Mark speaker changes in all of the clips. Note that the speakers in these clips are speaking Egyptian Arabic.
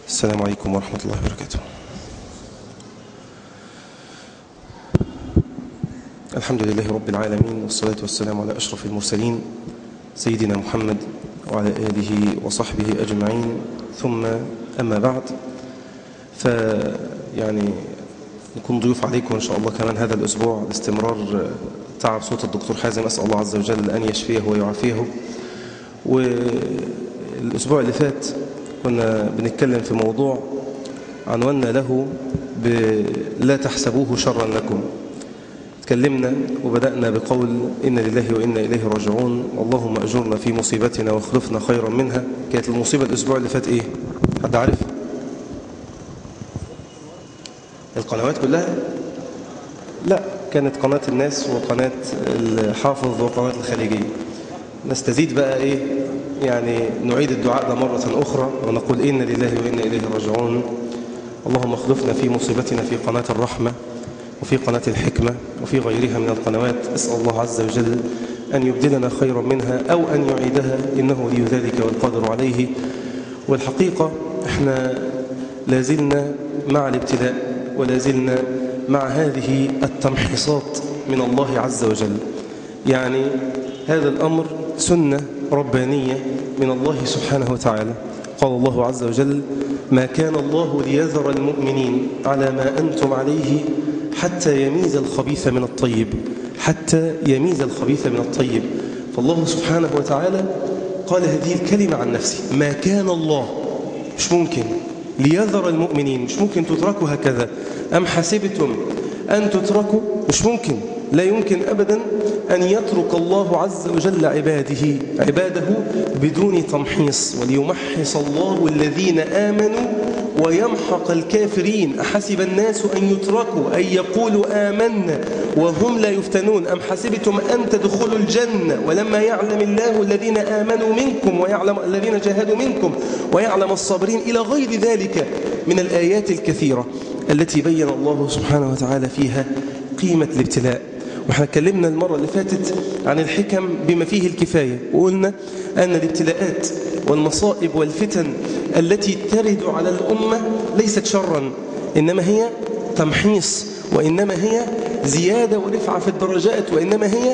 Speaker 1: السلام عليكم ورحمة الله وبركاته الحمد لله رب العالمين والصلاة والسلام على أشرف المرسلين سيدنا محمد وعلى آله وصحبه أجمعين ثم أما بعد فيعني نكون ضيوف عليكم إن شاء الله كمان هذا الأسبوع لاستمرار تعب صوت الدكتور حازم أسأل الله عز وجل أن يشفيه ويعافيه والأسبوع اللي فات كنا بنتكلم في موضوع عنواننا له لا تحسبوه شرا لكم تكلمنا وبدأنا بقول إن لله وإنا إليه راجعون اللهم أجرنا في مصيبتنا واخلفنا خيرا منها كانت المصيبة الأسبوع اللي فات إيه حد عارف القنوات كلها لا كانت قناة الناس وقناة الحافظ وقناة الخليجية نستزيد بقى إيه يعني نعيد الدعاء ده مرة أخرى ونقول إن لله وإنا إليه راجعون اللهم اخلفنا في مصيبتنا في قناة الرحمة وفي قناة الحكمة وفي غيرها من القنوات أسأل الله عز وجل أن يبدلنا خيرا منها أو أن يعيدها إنه لي ذلك والقادر عليه والحقيقة احنا لازلنا مع الابتلاء ولازلنا مع هذه التمحيصات من الله عز وجل يعني هذا الأمر سنة ربانية من الله سبحانه وتعالى قال الله عز وجل ما كان الله ليذر المؤمنين على ما أنتم عليه حتى يميز الخبيث من الطيب حتى يميز الخبيث من الطيب فالله سبحانه وتعالى قال هذه الكلمة عن نفسه ما كان الله مش ممكن ليذر المؤمنين مش ممكن تتركوا هكذا أم حسبتم أن تتركوا مش ممكن لا يمكن أبدا أن يترك الله عز وجل عباده عباده بدون تمحيص وليمحص الله الذين آمنوا ويمحق الكافرين أحسب الناس أن يتركوا أن يقولوا آمنا وهم لا يفتنون أم حسبتم أن تدخلوا الجنة ولما يعلم الله الذين آمنوا منكم ويعلم الذين جاهدوا منكم ويعلم الصابرين إلى غير ذلك من الآيات الكثيرة التي بين الله سبحانه وتعالى فيها قيمة الابتلاء واحنا اتكلمنا المرة اللي فاتت عن الحكم بما فيه الكفاية وقلنا أن الابتلاءات والمصائب والفتن التي ترد على الأمة ليست شرا إنما هي تمحيص وإنما هي زيادة ورفعة في الدرجات وإنما هي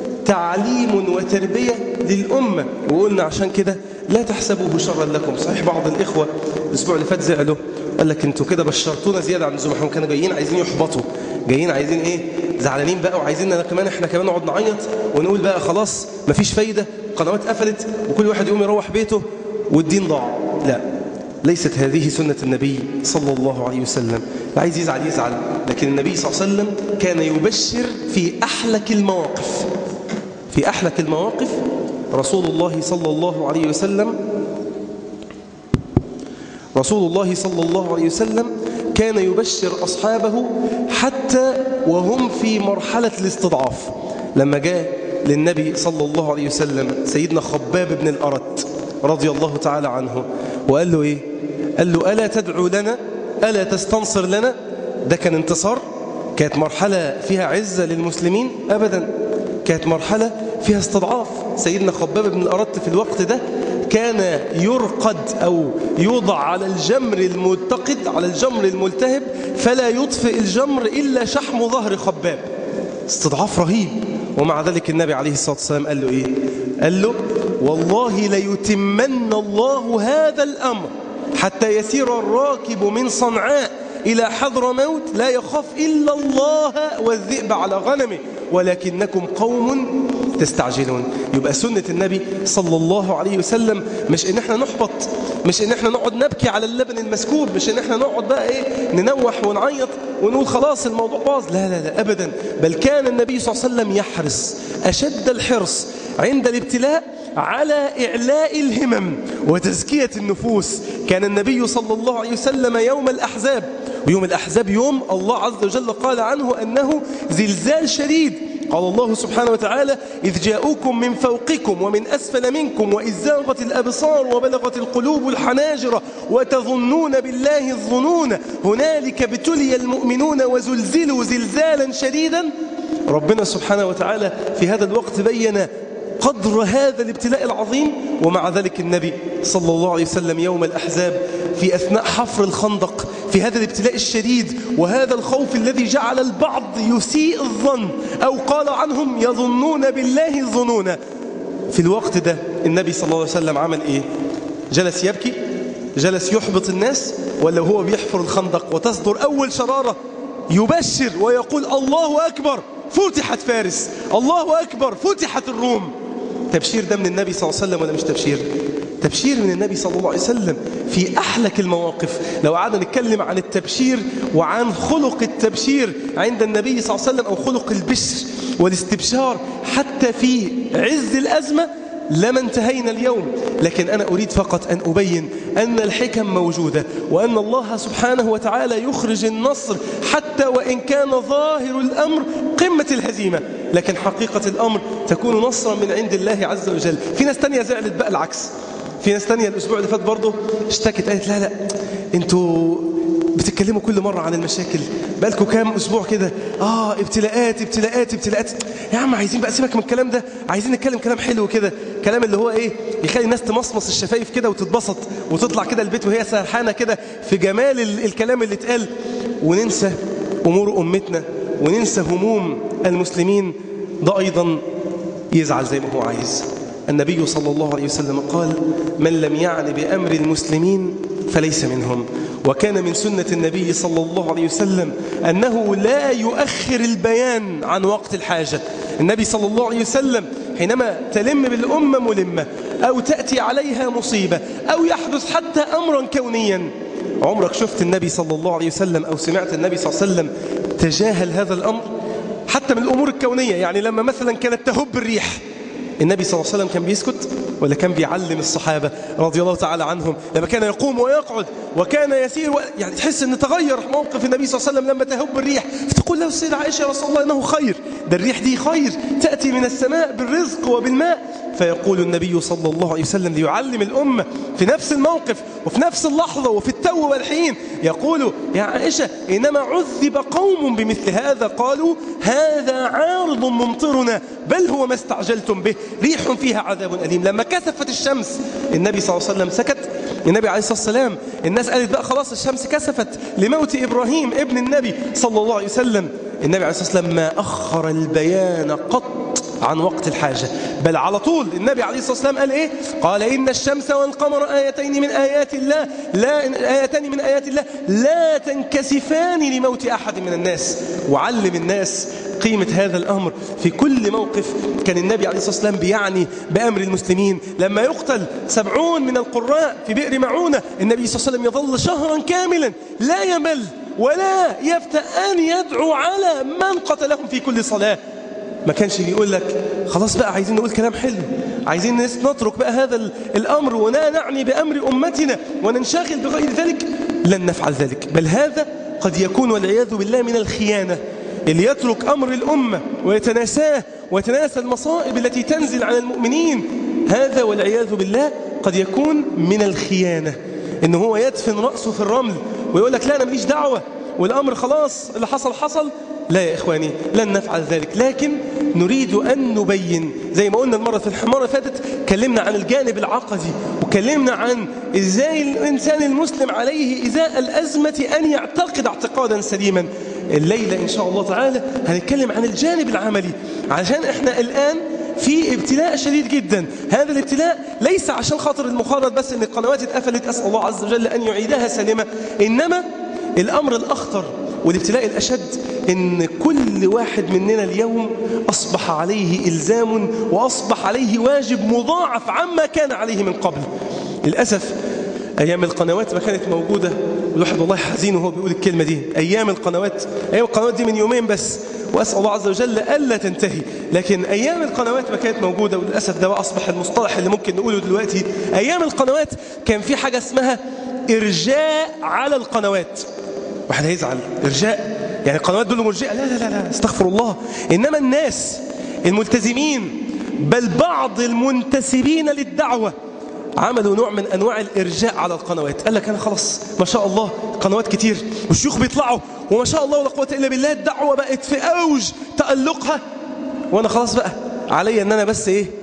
Speaker 1: تعليم وتربية للأمة وقلنا عشان كده لا تحسبوه شرا لكم صحيح بعض الإخوة الأسبوع اللي فات زعلوا قال لك انتوا كده بشرتونا زيادة عن اللزوم احنا كانوا جايين عايزين يحبطوا جايين عايزين ايه زعلانين بقى وعايزين كمان احنا كمان نقعد نعيط ونقول بقى خلاص مفيش فايدة القنوات قفلت وكل واحد يقوم يروح بيته والدين ضاع لا ليست هذه سنة النبي صلى الله عليه وسلم اللي عايز يزعل يزعل لكن النبي صلى الله عليه وسلم كان يبشر في أحلك المواقف في أحلك المواقف رسول الله صلى الله عليه وسلم رسول الله صلى الله عليه وسلم كان يبشر أصحابه حتى وهم في مرحلة الاستضعاف لما جاء للنبي صلى الله عليه وسلم سيدنا خباب بن الأرت رضي الله تعالى عنه وقال له إيه قال له ألا تدعو لنا ألا تستنصر لنا ده كان انتصار كانت مرحلة فيها عزة للمسلمين أبدا كانت مرحلة فيها استضعاف سيدنا خباب بن الأرت في الوقت ده كان يرقد أو يوضع على الجمر الملتقد على الجمر الملتهب فلا يطفئ الجمر إلا شحم ظهر خباب استضعاف رهيب ومع ذلك النبي عليه الصلاة والسلام قال له إيه قال له والله ليتمن الله هذا الأمر حتى يسير الراكب من صنعاء إلى حضر موت لا يخاف إلا الله والذئب على غنمه ولكنكم قوم تستعجلون يبقى سنة النبي صلى الله عليه وسلم مش ان احنا نحبط مش ان احنا نقعد نبكي على اللبن المسكوب مش ان احنا نقعد بقى ايه ننوح ونعيط ونقول خلاص الموضوع باظ لا لا لا ابدا بل كان النبي صلى الله عليه وسلم يحرص اشد الحرص عند الابتلاء على إعلاء الهمم وتزكية النفوس كان النبي صلى الله عليه وسلم يوم الأحزاب ويوم الأحزاب يوم الله عز وجل قال عنه أنه زلزال شديد قال الله سبحانه وتعالى إذ جاءوكم من فوقكم ومن أسفل منكم وإذ زاغت الأبصار وبلغت القلوب الحناجر وتظنون بالله الظنون هنالك ابتلي المؤمنون وزلزلوا زلزالا شديدا ربنا سبحانه وتعالى في هذا الوقت بين قدر هذا الابتلاء العظيم ومع ذلك النبي صلى الله عليه وسلم يوم الأحزاب في أثناء حفر الخندق في هذا الابتلاء الشديد وهذا الخوف الذي جعل البعض يسيء الظن أو قال عنهم يظنون بالله الظنون في الوقت ده النبي صلى الله عليه وسلم عمل إيه جلس يبكي جلس يحبط الناس ولا هو بيحفر الخندق وتصدر أول شرارة يبشر ويقول الله أكبر فتحت فارس الله أكبر فتحت الروم تبشير ده من النبي صلى الله عليه وسلم ولا مش تبشير تبشير من النبي صلى الله عليه وسلم في أحلك المواقف لو قعدنا نتكلم عن التبشير وعن خلق التبشير عند النبي صلى الله عليه وسلم أو خلق البشر والاستبشار حتى في عز الأزمة لما انتهينا اليوم لكن أنا أريد فقط أن أبين أن الحكم موجودة وأن الله سبحانه وتعالى يخرج النصر حتى وإن كان ظاهر الأمر قمة الهزيمة لكن حقيقة الأمر تكون نصرا من عند الله عز وجل في ناس تانية زعلت بقى العكس في ناس تانية الأسبوع اللي فات برضه اشتكت قالت لا لا انتوا بتتكلموا كل مرة عن المشاكل بقالكم كام أسبوع كده آه ابتلاءات ابتلاءات ابتلاءات يا عم عايزين بقى سيبك من الكلام ده عايزين نتكلم كلام حلو كده كلام اللي هو إيه يخلي الناس تمصمص الشفايف كده وتتبسط وتطلع كده البيت وهي سرحانة كده في جمال ال الكلام اللي اتقال وننسى أمور أمتنا وننسى هموم المسلمين ده أيضا يزعل زي ما هو عايز النبي صلى الله عليه وسلم قال من لم يعني بأمر المسلمين فليس منهم وكان من سنة النبي صلى الله عليه وسلم أنه لا يؤخر البيان عن وقت الحاجة النبي صلى الله عليه وسلم حينما تلم بالأمة ملمة أو تأتي عليها مصيبة أو يحدث حتى أمرا كونيا عمرك شفت النبي صلى الله عليه وسلم أو سمعت النبي صلى الله عليه وسلم تجاهل هذا الأمر حتى من الأمور الكونية يعني لما مثلا كانت تهب الريح النبي صلى الله عليه وسلم كان بيسكت ولا كان بيعلم الصحابة رضي الله تعالى عنهم لما كان يقوم ويقعد وكان يسير و... يعني تحس ان تغير موقف النبي صلى الله عليه وسلم لما تهب الريح فتقول له السيدة عائشة يا رسول الله انه خير ده الريح دي خير تأتي من السماء بالرزق وبالماء فيقول النبي صلى الله عليه وسلم ليعلم الأمة في نفس الموقف وفي نفس اللحظة وفي التو والحين يقول يا عائشة إنما عذب قوم بمثل هذا قالوا هذا عارض ممطرنا بل هو ما استعجلتم به ريح فيها عذاب أليم لما كسفت الشمس النبي صلى الله عليه وسلم سكت النبي عليه الصلاة والسلام الناس قالت بقى خلاص الشمس كسفت لموت إبراهيم ابن النبي صلى الله عليه وسلم النبي عليه الصلاة والسلام ما أخر البيان قط عن وقت الحاجة بل على طول النبي عليه الصلاة والسلام قال إيه قال إن الشمس والقمر آيتين من آيات الله لا آيتان من آيات الله لا تنكسفان لموت أحد من الناس وعلم الناس قيمة هذا الأمر في كل موقف كان النبي عليه الصلاة والسلام بيعني بأمر المسلمين لما يقتل سبعون من القراء في بئر معونة النبي صلى الله عليه وسلم يظل شهرا كاملا لا يمل ولا يفتأ أن يدعو على من قتلهم في كل صلاة ما كانش بيقول لك خلاص بقى عايزين نقول كلام حلو عايزين نترك بقى هذا الأمر ولا نعني بأمر أمتنا وننشغل بغير ذلك لن نفعل ذلك بل هذا قد يكون والعياذ بالله من الخيانة اللي يترك أمر الأمة ويتناساه ويتناسى المصائب التي تنزل على المؤمنين هذا والعياذ بالله قد يكون من الخيانة إن هو يدفن رأسه في الرمل ويقول لك لا أنا ماليش دعوة والأمر خلاص اللي حصل حصل لا يا إخواني لن نفعل ذلك لكن نريد أن نبين زي ما قلنا المرة في المرة فاتت كلمنا عن الجانب العقدي وكلمنا عن إزاي الإنسان المسلم عليه إزاء الأزمة أن يعتقد اعتقادا سليما الليلة إن شاء الله تعالى هنتكلم عن الجانب العملي عشان إحنا الآن في ابتلاء شديد جدا هذا الابتلاء ليس عشان خاطر المخاطر بس ان القنوات اتقفلت اسال الله عز وجل ان يعيدها سالمه انما الامر الاخطر والابتلاء الاشد ان كل واحد مننا اليوم اصبح عليه الزام واصبح عليه واجب مضاعف عما كان عليه من قبل للاسف ايام القنوات ما كانت موجوده والواحد والله حزين وهو بيقول الكلمه دي ايام القنوات ايام القنوات دي من يومين بس وأسأل الله عز وجل ألا تنتهي لكن أيام القنوات ما كانت موجودة وللأسف ده أصبح المصطلح اللي ممكن نقوله دلوقتي أيام القنوات كان في حاجة اسمها إرجاء على القنوات واحد هيزعل إرجاء يعني القنوات دول مرجئة لا لا لا لا استغفر الله إنما الناس الملتزمين بل بعض المنتسبين للدعوة عملوا نوع من أنواع الإرجاء على القنوات قال لك أنا خلاص ما شاء الله قنوات كتير والشيوخ بيطلعوا وما شاء الله ولا قوة إلا بالله الدعوة بقت في أوج تألقها وأنا خلاص بقى علي أن أنا بس إيه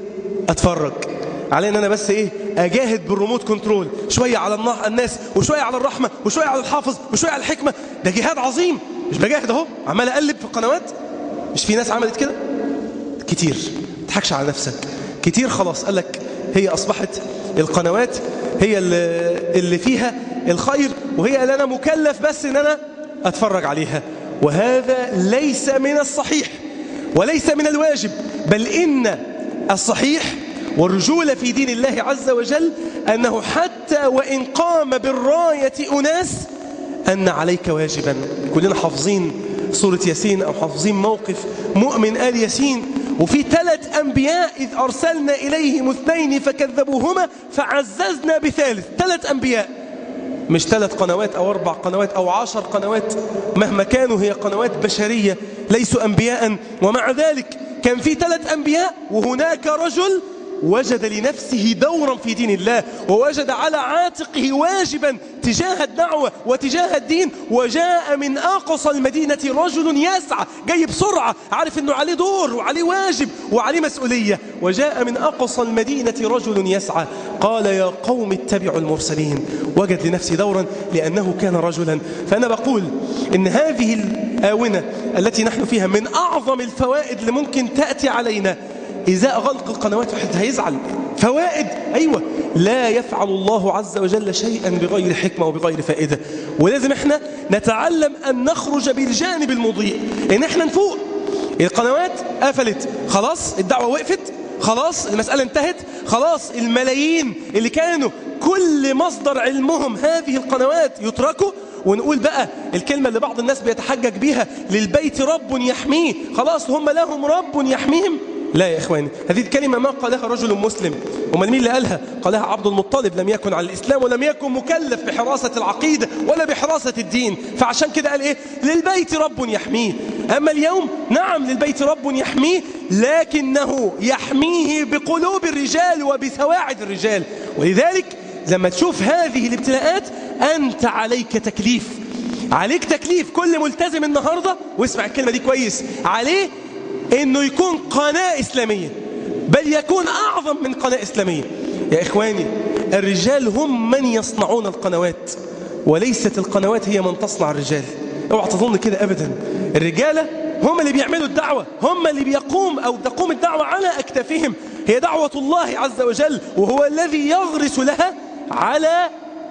Speaker 1: اتفرج على ان انا بس ايه اجاهد بالريموت كنترول شويه على النع- الناس وشويه على الرحمه وشويه على الحافظ وشويه على الحكمه ده جهاد عظيم مش بجاهد اهو عمال اقلب في القنوات مش في ناس عملت كده كتير ما تضحكش على نفسك كتير خلاص قال لك هي اصبحت القنوات هي اللي, اللي فيها الخير وهي اللي انا مكلف بس ان انا اتفرج عليها وهذا ليس من الصحيح وليس من الواجب بل ان الصحيح والرجولة في دين الله عز وجل أنه حتى وإن قام بالراية أناس أن عليك واجبا كلنا حافظين سورة ياسين أو حافظين موقف مؤمن آل ياسين وفي ثلاث أنبياء إذ أرسلنا إليهم اثنين فكذبوهما فعززنا بثالث ثلاث أنبياء مش ثلاث قنوات أو أربع قنوات أو عشر قنوات مهما كانوا هي قنوات بشرية ليسوا أنبياء ومع ذلك كان في ثلاث أنبياء وهناك رجل وجد لنفسه دورا في دين الله ووجد على عاتقه واجبا تجاه الدعوة وتجاه الدين وجاء من أقصى المدينة رجل يسعى جاي بسرعة عارف أنه عليه دور وعليه واجب وعليه مسؤولية وجاء من أقصى المدينة رجل يسعى قال يا قوم اتبعوا المرسلين وجد لنفسه دورا لأنه كان رجلا فأنا بقول إن هذه الآونة التي نحن فيها من أعظم الفوائد اللي ممكن تأتي علينا إزاء غلق القنوات واحد هيزعل فوائد أيوة لا يفعل الله عز وجل شيئا بغير حكمة وبغير فائدة ولازم احنا نتعلم أن نخرج بالجانب المضيء إن احنا نفوق القنوات قفلت خلاص الدعوة وقفت خلاص المسألة انتهت خلاص الملايين اللي كانوا كل مصدر علمهم هذه القنوات يتركوا ونقول بقى الكلمة اللي بعض الناس بيتحجج بيها للبيت رب يحميه خلاص هم لهم رب يحميهم لا يا إخواني هذه الكلمة ما قالها رجل مسلم ومن مين اللي قالها قالها عبد المطلب لم يكن على الإسلام ولم يكن مكلف بحراسة العقيدة ولا بحراسة الدين فعشان كده قال إيه للبيت رب يحميه أما اليوم نعم للبيت رب يحميه لكنه يحميه بقلوب الرجال وبسواعد الرجال ولذلك لما تشوف هذه الابتلاءات أنت عليك تكليف عليك تكليف كل ملتزم النهاردة واسمع الكلمة دي كويس عليه انه يكون قناة اسلامية بل يكون اعظم من قناة اسلامية يا اخواني الرجال هم من يصنعون القنوات وليست القنوات هي من تصنع الرجال اوعى تظن كده ابدا الرجالة هم اللي بيعملوا الدعوة هم اللي بيقوم او تقوم الدعوة على اكتافهم هي دعوة الله عز وجل وهو الذي يغرس لها على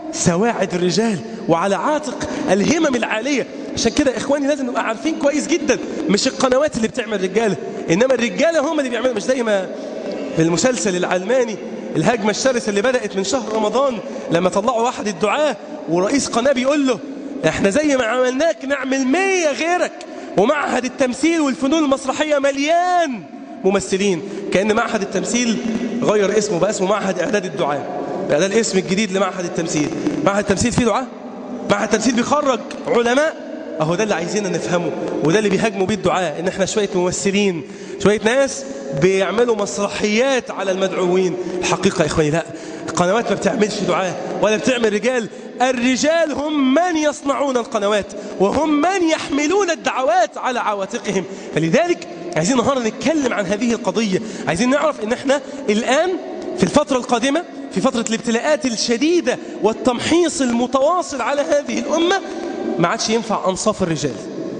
Speaker 1: سواعد الرجال وعلى عاتق الهمم العالية عشان كده إخواني لازم نبقى عارفين كويس جدا مش القنوات اللي بتعمل رجالة إنما الرجالة هم اللي بيعملوا مش زي ما في المسلسل العلماني الهجمة الشرسة اللي بدأت من شهر رمضان لما طلعوا واحد الدعاة ورئيس قناة بيقول له احنا زي ما عملناك نعمل مية غيرك ومعهد التمثيل والفنون المسرحية مليان ممثلين كأن معهد التمثيل غير اسمه بقى اسمه معهد إعداد الدعاة ده الاسم الجديد لمعهد التمثيل معهد التمثيل فيه دعاء معهد التمثيل بيخرج علماء اهو ده اللي عايزيننا نفهمه وده اللي بيهاجموا بيه الدعاء ان احنا شويه ممثلين شويه ناس بيعملوا مسرحيات على المدعوين الحقيقه يا اخواني لا القنوات ما بتعملش دعاء ولا بتعمل رجال الرجال هم من يصنعون القنوات وهم من يحملون الدعوات على عواتقهم فلذلك عايزين النهارده نتكلم عن هذه القضيه عايزين نعرف ان احنا الان في الفتره القادمه في فترة الابتلاءات الشديدة والتمحيص المتواصل على هذه الأمة ما عادش ينفع أنصاف الرجال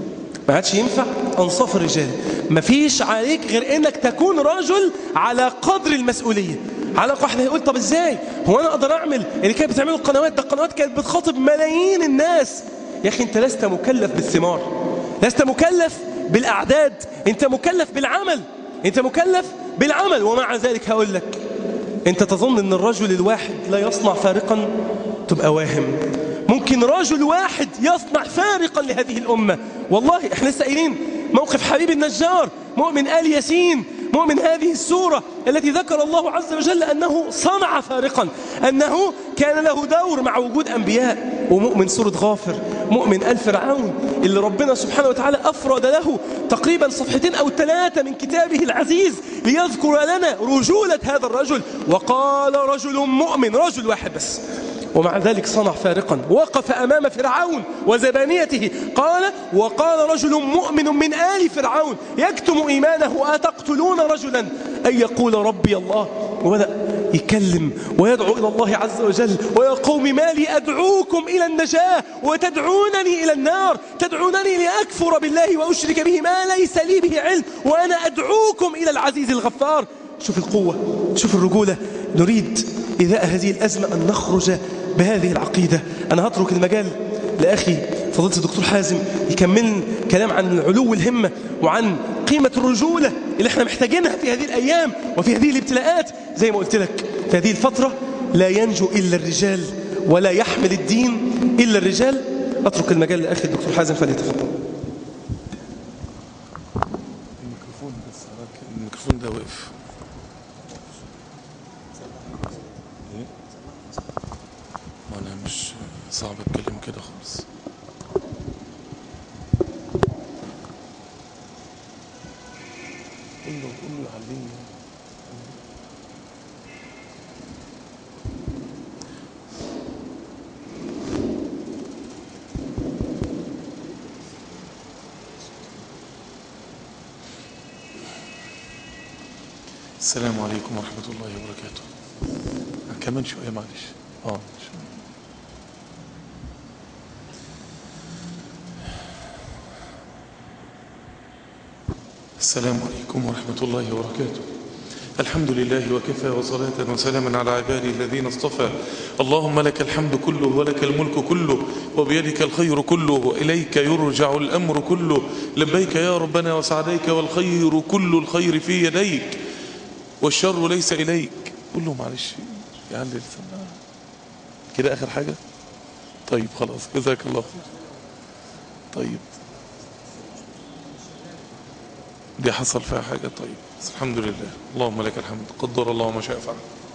Speaker 1: ما عادش ينفع أنصاف الرجال ما فيش عليك غير إنك تكون رجل على قدر المسؤولية على واحد هيقول طب ازاي هو انا اقدر اعمل اللي كانت بتعمله القنوات ده القنوات كانت بتخاطب ملايين الناس يا اخي انت لست مكلف بالثمار لست مكلف بالاعداد انت مكلف بالعمل انت مكلف بالعمل ومع ذلك هقول لك انت تظن ان الرجل الواحد لا يصنع فارقا تبقى واهم ممكن رجل واحد يصنع فارقا لهذه الأمة والله احنا لسه قايلين موقف حبيب النجار مؤمن آل ياسين مؤمن هذه السورة التي ذكر الله عز وجل أنه صنع فارقا أنه كان له دور مع وجود أنبياء ومؤمن سورة غافر مؤمن آل فرعون اللي ربنا سبحانه وتعالى أفرد له تقريبا صفحتين أو ثلاثة من كتابه العزيز ليذكر لنا رجولة هذا الرجل وقال رجل مؤمن رجل واحد بس ومع ذلك صنع فارقا وقف أمام فرعون وزبانيته قال وقال رجل مؤمن من آل فرعون يكتم إيمانه أتقتلون رجلا أن يقول ربي الله وبدأ يكلم ويدعو إلى الله عز وجل ويا قوم ما لي أدعوكم إلى النجاة وتدعونني إلى النار تدعونني لأكفر بالله وأشرك به ما ليس لي به علم وأنا أدعوكم إلى العزيز الغفار شوف القوة شوف الرجولة نريد إذاء هذه الأزمة أن نخرج بهذه العقيدة أنا هترك المجال لأخي فضيلة الدكتور حازم يكمل كلام عن علو الهمة وعن قيمة الرجولة اللي احنا محتاجينها في هذه الأيام وفي هذه الابتلاءات زي ما قلت لك في هذه الفترة لا ينجو إلا الرجال ولا يحمل الدين إلا الرجال أترك المجال لأخي الدكتور حازم فليتفضل
Speaker 2: الميكروفون بس الميكروفون ده واقف إيه؟ ما انا مش صعب اتكلم كده خالص قول له قول له يعلمني السلام عليكم ورحمة الله وبركاته كمان شوية معلش اه شوية. السلام عليكم ورحمة الله وبركاته الحمد لله وكفى وصلاة وسلاما على عباده الذين اصطفى اللهم لك الحمد كله ولك الملك كله وبيدك الخير كله وإليك يرجع الأمر كله لبيك يا ربنا وسعديك والخير كل الخير في يديك والشر ليس إليك قول له معلش يعلي السماعة كده آخر حاجة طيب خلاص جزاك الله خير طيب دي حصل فيها حاجة طيب بس الحمد لله اللهم لك الحمد قدر الله ما شاء فعل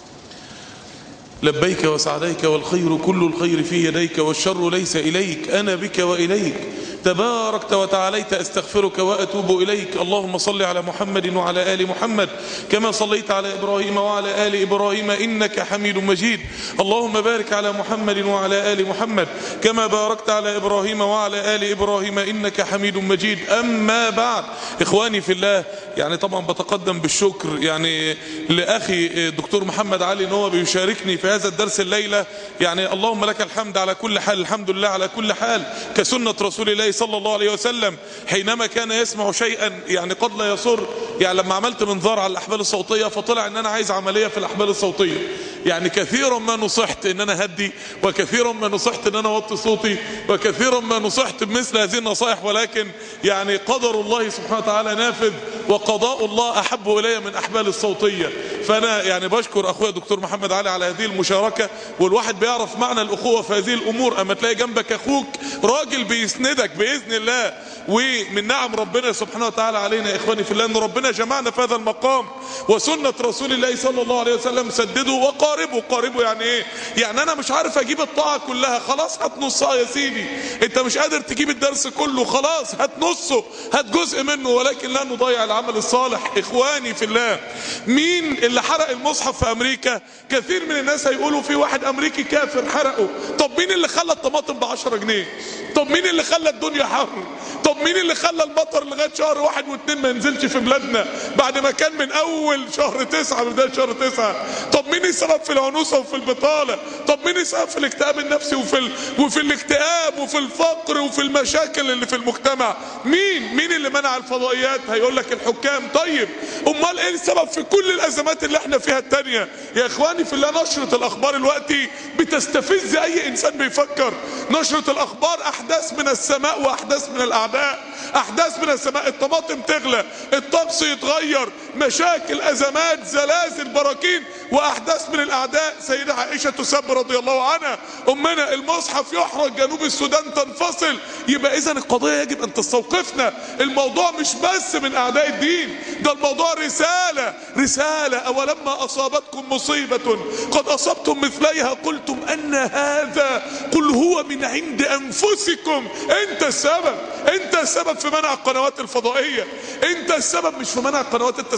Speaker 2: لبيك وسعديك والخير كل الخير في يديك والشر ليس إليك أنا بك وإليك تباركت وتعاليت أستغفرك وأتوب إليك اللهم صل على محمد وعلى آل محمد كما صليت على إبراهيم وعلى آل إبراهيم إنك حميد مجيد اللهم بارك على محمد وعلى آل محمد كما باركت على إبراهيم وعلى آل إبراهيم إنك حميد مجيد أما بعد إخواني في الله يعني طبعا بتقدم بالشكر يعني لأخي الدكتور محمد علي ان هو بيشاركني في هذا الدرس الليلة يعني اللهم لك الحمد على كل حال الحمد لله على كل حال كسنة رسول الله صلى الله عليه وسلم حينما كان يسمع شيئا يعني قد لا يسر يعني لما عملت منظار على الأحبال الصوتية فطلع ان انا عايز عملية في الأحبال الصوتية يعني كثيرا ما نصحت ان انا هدي وكثيرا ما نصحت ان انا اوطي صوتي وكثيرا ما نصحت بمثل هذه النصائح ولكن يعني قدر الله سبحانه وتعالى نافذ وقضاء الله احب الي من احبال الصوتيه فانا يعني بشكر اخويا دكتور محمد علي على هذه المشاركه والواحد بيعرف معنى الاخوه في هذه الامور اما تلاقي جنبك اخوك راجل بيسندك باذن الله ومن نعم ربنا سبحانه وتعالى علينا يا اخواني في الله ان ربنا جمعنا في هذا المقام وسنه رسول الله صلى الله عليه وسلم سددوا وقاربوا قاربوا يعني ايه يعني انا مش عارف اجيب الطاعه كلها خلاص هات نصها يا سيدي انت مش قادر تجيب الدرس كله خلاص هات نصه هات جزء منه ولكن لا نضيع العمل الصالح اخواني في الله مين اللي حرق المصحف في امريكا كثير من الناس هيقولوا في واحد امريكي كافر حرقه طب مين اللي خلى الطماطم ب 10 جنيه طب مين اللي خلى الدنيا حر طب مين اللي خلى المطر لغايه شهر واحد واثنين ما ينزلش في بلادنا بعد ما كان من اول شهر تسعة بدايه شهر تسعة طب مين السبب في العنوسه وفي البطاله طب مين السبب في الاكتئاب النفسي وفي ال... وفي الاكتئاب وفي الفقر وفي المشاكل اللي في المجتمع مين مين اللي منع الفضائيات هيقول لك الحكام طيب امال ايه السبب في كل الازمات اللي احنا فيها التانية يا اخواني في الله نشرة الاخبار الوقتي بتستفز اي انسان بيفكر نشرة الاخبار احداث من السماء واحداث من الاعداء احداث من السماء الطماطم تغلى الطقس يتغير مشاكل ازمات زلازل براكين واحداث من الاعداء سيدة عائشة تسب رضي الله عنها امنا المصحف يحرق جنوب السودان تنفصل يبقى اذا القضية يجب ان تستوقفنا الموضوع مش بس من اعداء الدين ده الموضوع رسالة رسالة اولما اصابتكم مصيبة قد اصبتم مثليها قلتم ان هذا قل هو من عند انفسكم انت السبب انت السبب في منع القنوات الفضائية انت السبب مش في منع القنوات التسليمية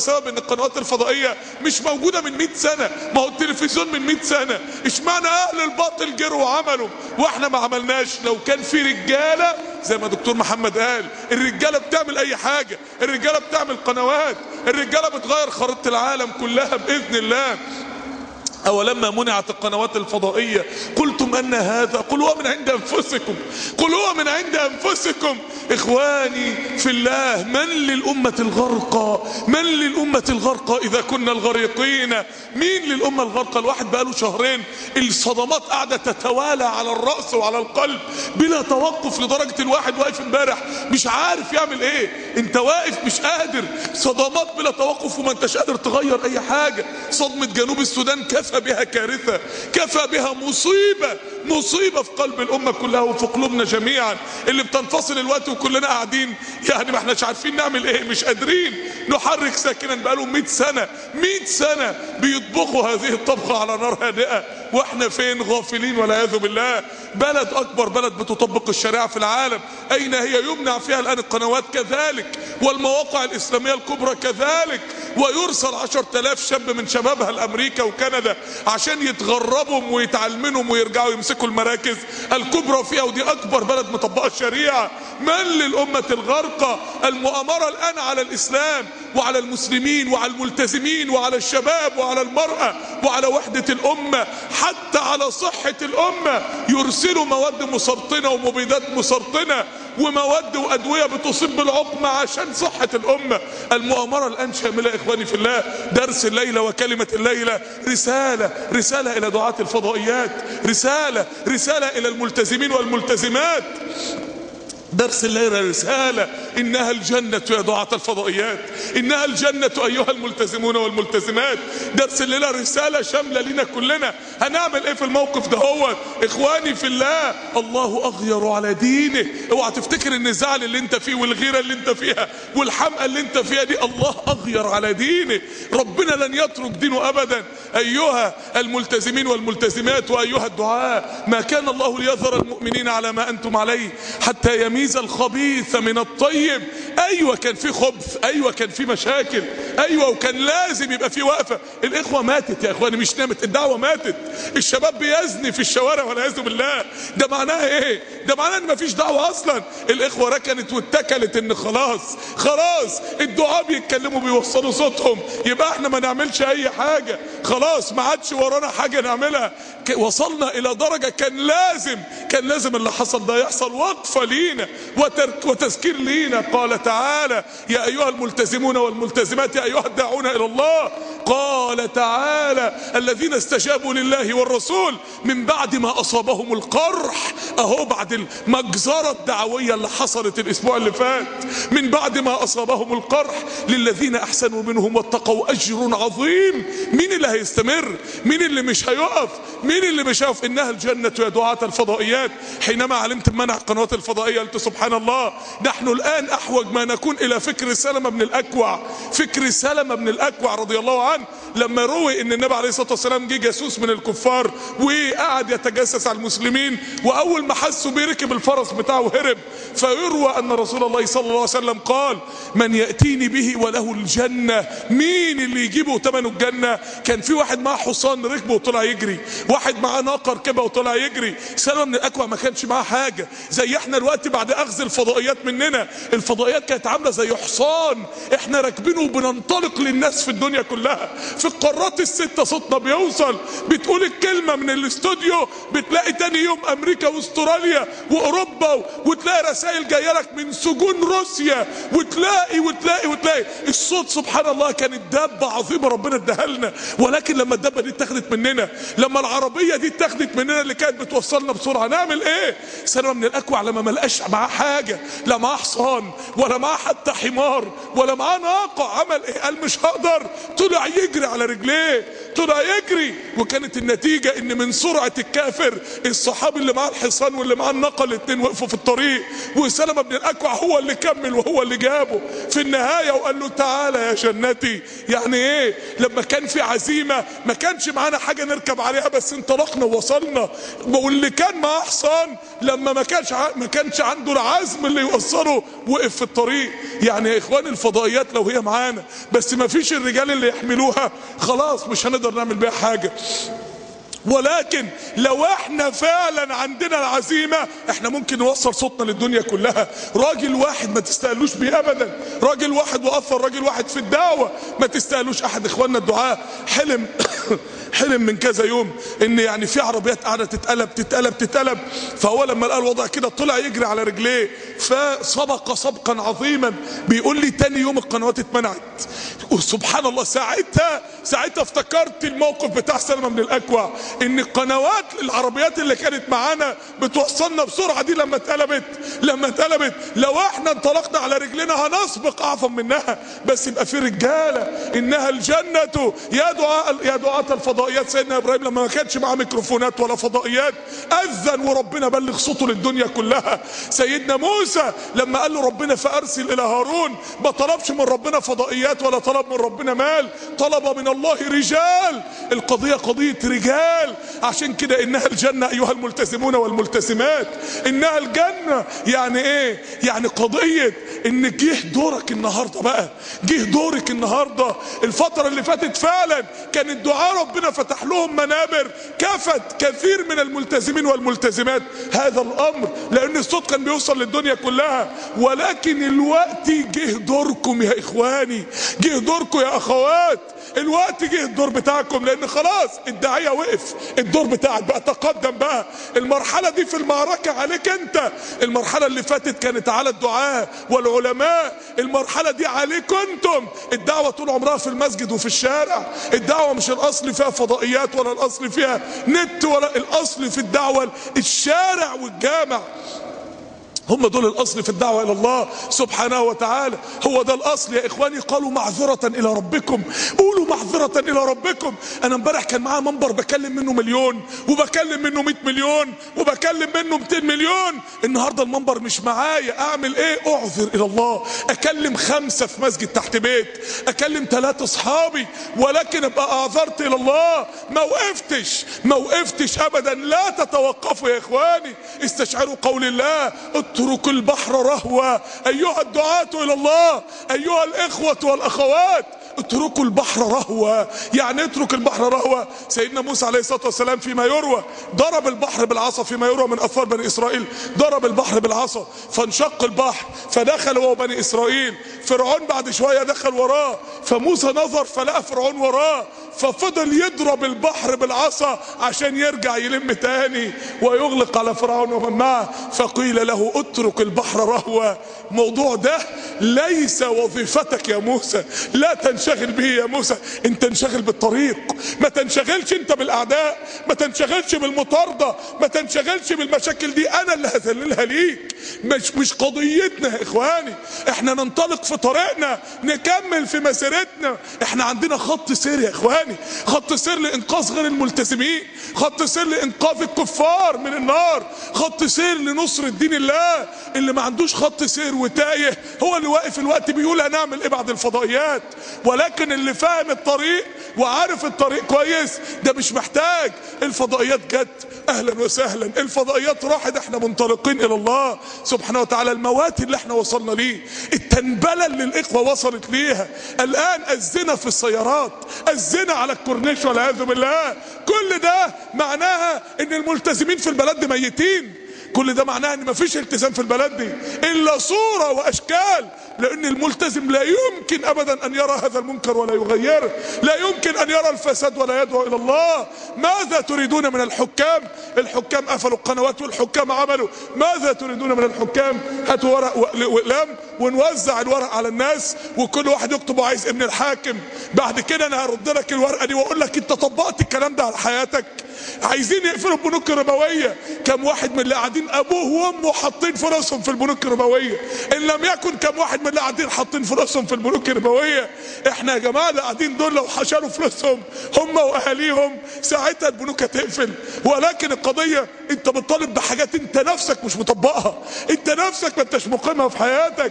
Speaker 2: بسبب ان القنوات الفضائيه مش موجوده من 100 سنه ما هو التلفزيون من 100 سنه اشمعنى اهل الباطل جروا وعملوا واحنا ما عملناش لو كان في رجاله زي ما دكتور محمد قال الرجاله بتعمل اي حاجه الرجاله بتعمل قنوات الرجاله بتغير خريطه العالم كلها باذن الله أولما منعت القنوات الفضائية قلتم أن هذا قل هو من عند أنفسكم قل هو من عند أنفسكم إخواني في الله من للأمة الغرقى من للأمة الغرقى إذا كنا الغريقين مين للأمة الغرقى الواحد بقاله شهرين الصدمات قاعدة تتوالى على الرأس وعلى القلب بلا توقف لدرجة الواحد واقف امبارح مش عارف يعمل ايه انت واقف مش قادر صدمات بلا توقف وما انتش قادر تغير اي حاجة صدمة جنوب السودان كفى بها كارثة كفى بها مصيبة مصيبة في قلب الأمة كلها وفي قلوبنا جميعا اللي بتنفصل الوقت وكلنا قاعدين يعني ما احناش عارفين نعمل ايه مش قادرين نحرك ساكنا بقالهم 100 سنة 100 سنة بيطبخوا هذه الطبخة على نار هادئة واحنا فين غافلين والعياذ بالله بلد اكبر بلد بتطبق الشريعة في العالم اين هي يمنع فيها الان القنوات كذلك والمواقع الاسلامية الكبرى كذلك ويرسل عشر تلاف شاب من شبابها لامريكا وكندا عشان يتغربوا ويتعلموا ويرجعوا يمسكوا المراكز الكبرى فيها ودي اكبر بلد مطبقه الشريعه من للامه الغرقى المؤامره الان على الاسلام وعلى المسلمين وعلى الملتزمين وعلى الشباب وعلى المراه وعلى وحده الامه حتى على صحه الامه يرسلوا مواد مسرطنه ومبيدات مسرطنه ومواد وادويه بتصيب بالعقم عشان صحه الامه المؤامره الان شامله اخواني في الله درس الليله وكلمه الليله رساله رساله الى دعاه الفضائيات رساله رساله الى الملتزمين والملتزمات درس الليلة رسالة إنها الجنة يا دعاة الفضائيات إنها الجنة أيها الملتزمون والملتزمات درس الليلة رسالة شاملة لنا كلنا هنعمل إيه في الموقف ده هو إخواني في الله الله أغير على دينه اوعى تفتكر إن الزعل اللي أنت فيه والغيرة اللي أنت فيها والحمقى اللي أنت فيها دي الله أغير على دينه ربنا لن يترك دينه أبدا أيها الملتزمين والملتزمات وأيها الدعاء ما كان الله ليظهر المؤمنين على ما أنتم عليه حتى يميز الخبيث من الطيب ايوه كان في خبث ايوه كان في مشاكل ايوه وكان لازم يبقى في وقفه الاخوه ماتت يا اخواني مش نامت الدعوه ماتت الشباب بيزني في الشوارع والعياذ بالله ده معناها ايه ده معناه ان مفيش دعوه اصلا الاخوه ركنت واتكلت ان خلاص خلاص الدعاء بيتكلموا بيوصلوا صوتهم يبقى احنا ما نعملش اي حاجه خلاص ما عادش ورانا حاجه نعملها وصلنا الى درجه كان لازم كان لازم اللي حصل ده يحصل وقفه لينا وتذكير لينا قال تعالى يا أيها الملتزمون والملتزمات يا أيها الداعون إلى الله قال تعالى الذين استجابوا لله والرسول من بعد ما أصابهم القرح أهو بعد المجزرة الدعوية اللي حصلت الأسبوع اللي فات من بعد ما أصابهم القرح للذين أحسنوا منهم واتقوا أجر عظيم مين اللي هيستمر مين اللي مش هيقف مين اللي مش هيقف إنها الجنة يا دعاة الفضائيات حينما علمت منع القنوات الفضائية قلت سبحان الله نحن الآن أحوج ما نكون إلى فكر سلمة بن الأكوع فكر سلمة بن الأكوع رضي الله عنه لما روي ان النبي عليه الصلاه والسلام جه جاسوس من الكفار وقعد يتجسس على المسلمين واول ما حسوا بيركب الفرس بتاعه هرب فيروى ان رسول الله صلى الله عليه وسلم قال من ياتيني به وله الجنه مين اللي يجيبه ثمنه الجنه كان في واحد معاه حصان ركبه وطلع يجري واحد معاه ناقه ركبها وطلع يجري سلمة بن الاكوع ما كانش معاه حاجه زي احنا دلوقتي بعد اخذ الفضائيات مننا الفضائيات كانت عامله زي حصان احنا راكبينه وبننطلق للناس في الدنيا كلها في القارات الستة صوتنا بيوصل بتقول الكلمة من الاستوديو بتلاقي تاني يوم امريكا واستراليا واوروبا وتلاقي رسائل جاية لك من سجون روسيا وتلاقي وتلاقي وتلاقي الصوت سبحان الله كانت دابة عظيمة ربنا اداها لنا ولكن لما الدابة دي اتاخدت مننا لما العربية دي اتاخدت مننا اللي كانت بتوصلنا بسرعة نعمل ايه سلمة من الاكوع لما ما لقاش معاه حاجة لا معاه حصان ولا معاه حتى حمار ولا معاه ناقة عمل ايه قال مش هقدر طلع يجري على رجليه طلع يجري وكانت النتيجة ان من سرعة الكافر الصحابي اللي معاه الحصان واللي معاه الناقة الاتنين وقفوا في الطريق وسلمة بن الاكوع هو اللي كمل وهو اللي جابه في النهاية وقال له تعالى يا جنتي يعني ايه لما كان في عزيمة ما كانش معانا حاجة نركب عليها بس انطلقنا ووصلنا واللي كان معاه حصان لما ما كانش ع... ما كانش عنده العزم اللي يوصله وقف في الطريق يعني يا اخوان الفضائيات لو هي معانا بس ما فيش الرجال اللي يحملوها خلاص مش هنقدر نعمل بيها حاجة ولكن لو احنا فعلا عندنا العزيمة احنا ممكن نوصل صوتنا للدنيا كلها راجل واحد ما تستاهلوش بيه ابدا راجل واحد واثر راجل واحد في الدعوة ما تستاهلوش احد اخواننا الدعاء حلم حلم من كذا يوم ان يعني في عربيات قاعده تتقلب تتقلب تتقلب فهو لما لقى الوضع كده طلع يجري على رجليه فسبق سبقا عظيما بيقول لي تاني يوم القنوات اتمنعت وسبحان الله ساعتها ساعتها افتكرت الموقف بتاع سلمى من الاكوع ان القنوات العربيات اللي كانت معانا بتوصلنا بسرعه دي لما اتقلبت لما اتقلبت لو احنا انطلقنا على رجلنا هنسبق اعظم منها بس يبقى في رجاله انها الجنه يا دعاء يا دعاة الفضائيات سيدنا ابراهيم لما ما كانش معاه ميكروفونات ولا فضائيات اذن وربنا بلغ صوته للدنيا كلها سيدنا موسى لما قال له ربنا فارسل الى هارون ما طلبش من ربنا فضائيات ولا طلب من ربنا مال طلب من الله رجال القضيه قضيه رجال عشان كده انها الجنه ايها الملتزمون والملتزمات انها الجنه يعني ايه يعني قضيه ان جه دورك النهارده بقى جه دورك النهارده الفتره اللي فاتت فعلا كان الدعاء ربنا فتح لهم منابر كفت كثير من الملتزمين والملتزمات هذا الامر لان الصوت كان بيوصل للدنيا كلها ولكن الوقت جه دوركم يا اخواني جه دوركم يا اخوات الوقت جه الدور بتاعكم لان خلاص الداعيه وقف الدور بتاعك بقى تقدم بقى المرحله دي في المعركه عليك انت المرحله اللي فاتت كانت على الدعاء والعلماء المرحله دي عليكم انتم الدعوه طول عمرها في المسجد وفي الشارع الدعوه مش الاصل فيها فضائيات ولا الاصل فيها نت ولا الاصل في الدعوه الشارع والجامع هم دول الاصل في الدعوه الى الله سبحانه وتعالى هو ده الاصل يا اخواني قالوا معذره الى ربكم قولوا معذره الى ربكم انا امبارح كان معايا منبر بكلم منه مليون وبكلم منه 100 مليون وبكلم منه 200 مليون النهارده المنبر مش معايا اعمل ايه اعذر الى الله اكلم خمسه في مسجد تحت بيت اكلم ثلاثه اصحابي ولكن ابقى اعذرت الى الله ما وقفتش ما وقفتش ابدا لا تتوقفوا يا اخواني استشعروا قول الله اتركوا البحر رهوا ايها الدعاة الى الله ايها الاخوة والاخوات اتركوا البحر رهوا يعني اترك البحر رهوا سيدنا موسى عليه الصلاة والسلام فيما يروى ضرب البحر بالعصا فيما يروى من اثار بني اسرائيل ضرب البحر بالعصا فانشق البحر فدخل هو بني اسرائيل فرعون بعد شوية دخل وراه فموسى نظر فلقى فرعون وراه ففضل يضرب البحر بالعصا عشان يرجع يلم تاني ويغلق على فرعون ومن معه فقيل له اترك البحر رهوا الموضوع ده ليس وظيفتك يا موسى لا تنشغل به يا موسى انت انشغل بالطريق ما تنشغلش انت بالاعداء ما تنشغلش بالمطاردة ما تنشغلش بالمشاكل دي انا اللي هذللها ليك مش مش قضيتنا يا اخواني احنا ننطلق في طريقنا نكمل في مسيرتنا احنا عندنا خط سير يا اخواني خط سير لانقاذ غير الملتزمين خط سير لانقاذ الكفار من النار خط سير لنصر دين الله اللي ما عندوش خط سير وتايه هو اللي واقف الوقت بيقول هنعمل ايه بعد الفضائيات ولكن اللي فاهم الطريق وعارف الطريق كويس ده مش محتاج الفضائيات جت اهلا وسهلا الفضائيات راحت احنا منطلقين الى الله سبحانه وتعالى الموات اللي احنا وصلنا ليه التنبلة اللي الاخوة وصلت ليها الان الزنا في السيارات الزنا على الكورنيش والعياذ بالله كل ده معناها ان الملتزمين في البلد دي ميتين كل ده معناه ان مفيش التزام في البلد دي الا صورة واشكال لان الملتزم لا يمكن ابدا ان يرى هذا المنكر ولا يغيره لا يمكن ان يرى الفساد ولا يدعو الى الله ماذا تريدون من الحكام الحكام قفلوا القنوات والحكام عملوا ماذا تريدون من الحكام هاتوا ورق واقلام ونوزع الورق على الناس وكل واحد يكتب عايز ابن الحاكم بعد كده انا هرد لك الورقه دي واقول لك انت طبقت الكلام ده على حياتك عايزين يقفلوا البنوك الربويه كم واحد من اللي قاعدين ابوه وامه حاطين فلوسهم في البنوك الربويه ان لم يكن كم واحد من اللي قاعدين حاطين فلوسهم في البنوك الربويه احنا يا جماعه اللي قاعدين دول لو حشروا فلوسهم هم واهاليهم ساعتها البنوك هتقفل ولكن القضيه انت بتطالب بحاجات انت نفسك مش مطبقها انت نفسك ما انتش مقيمها في حياتك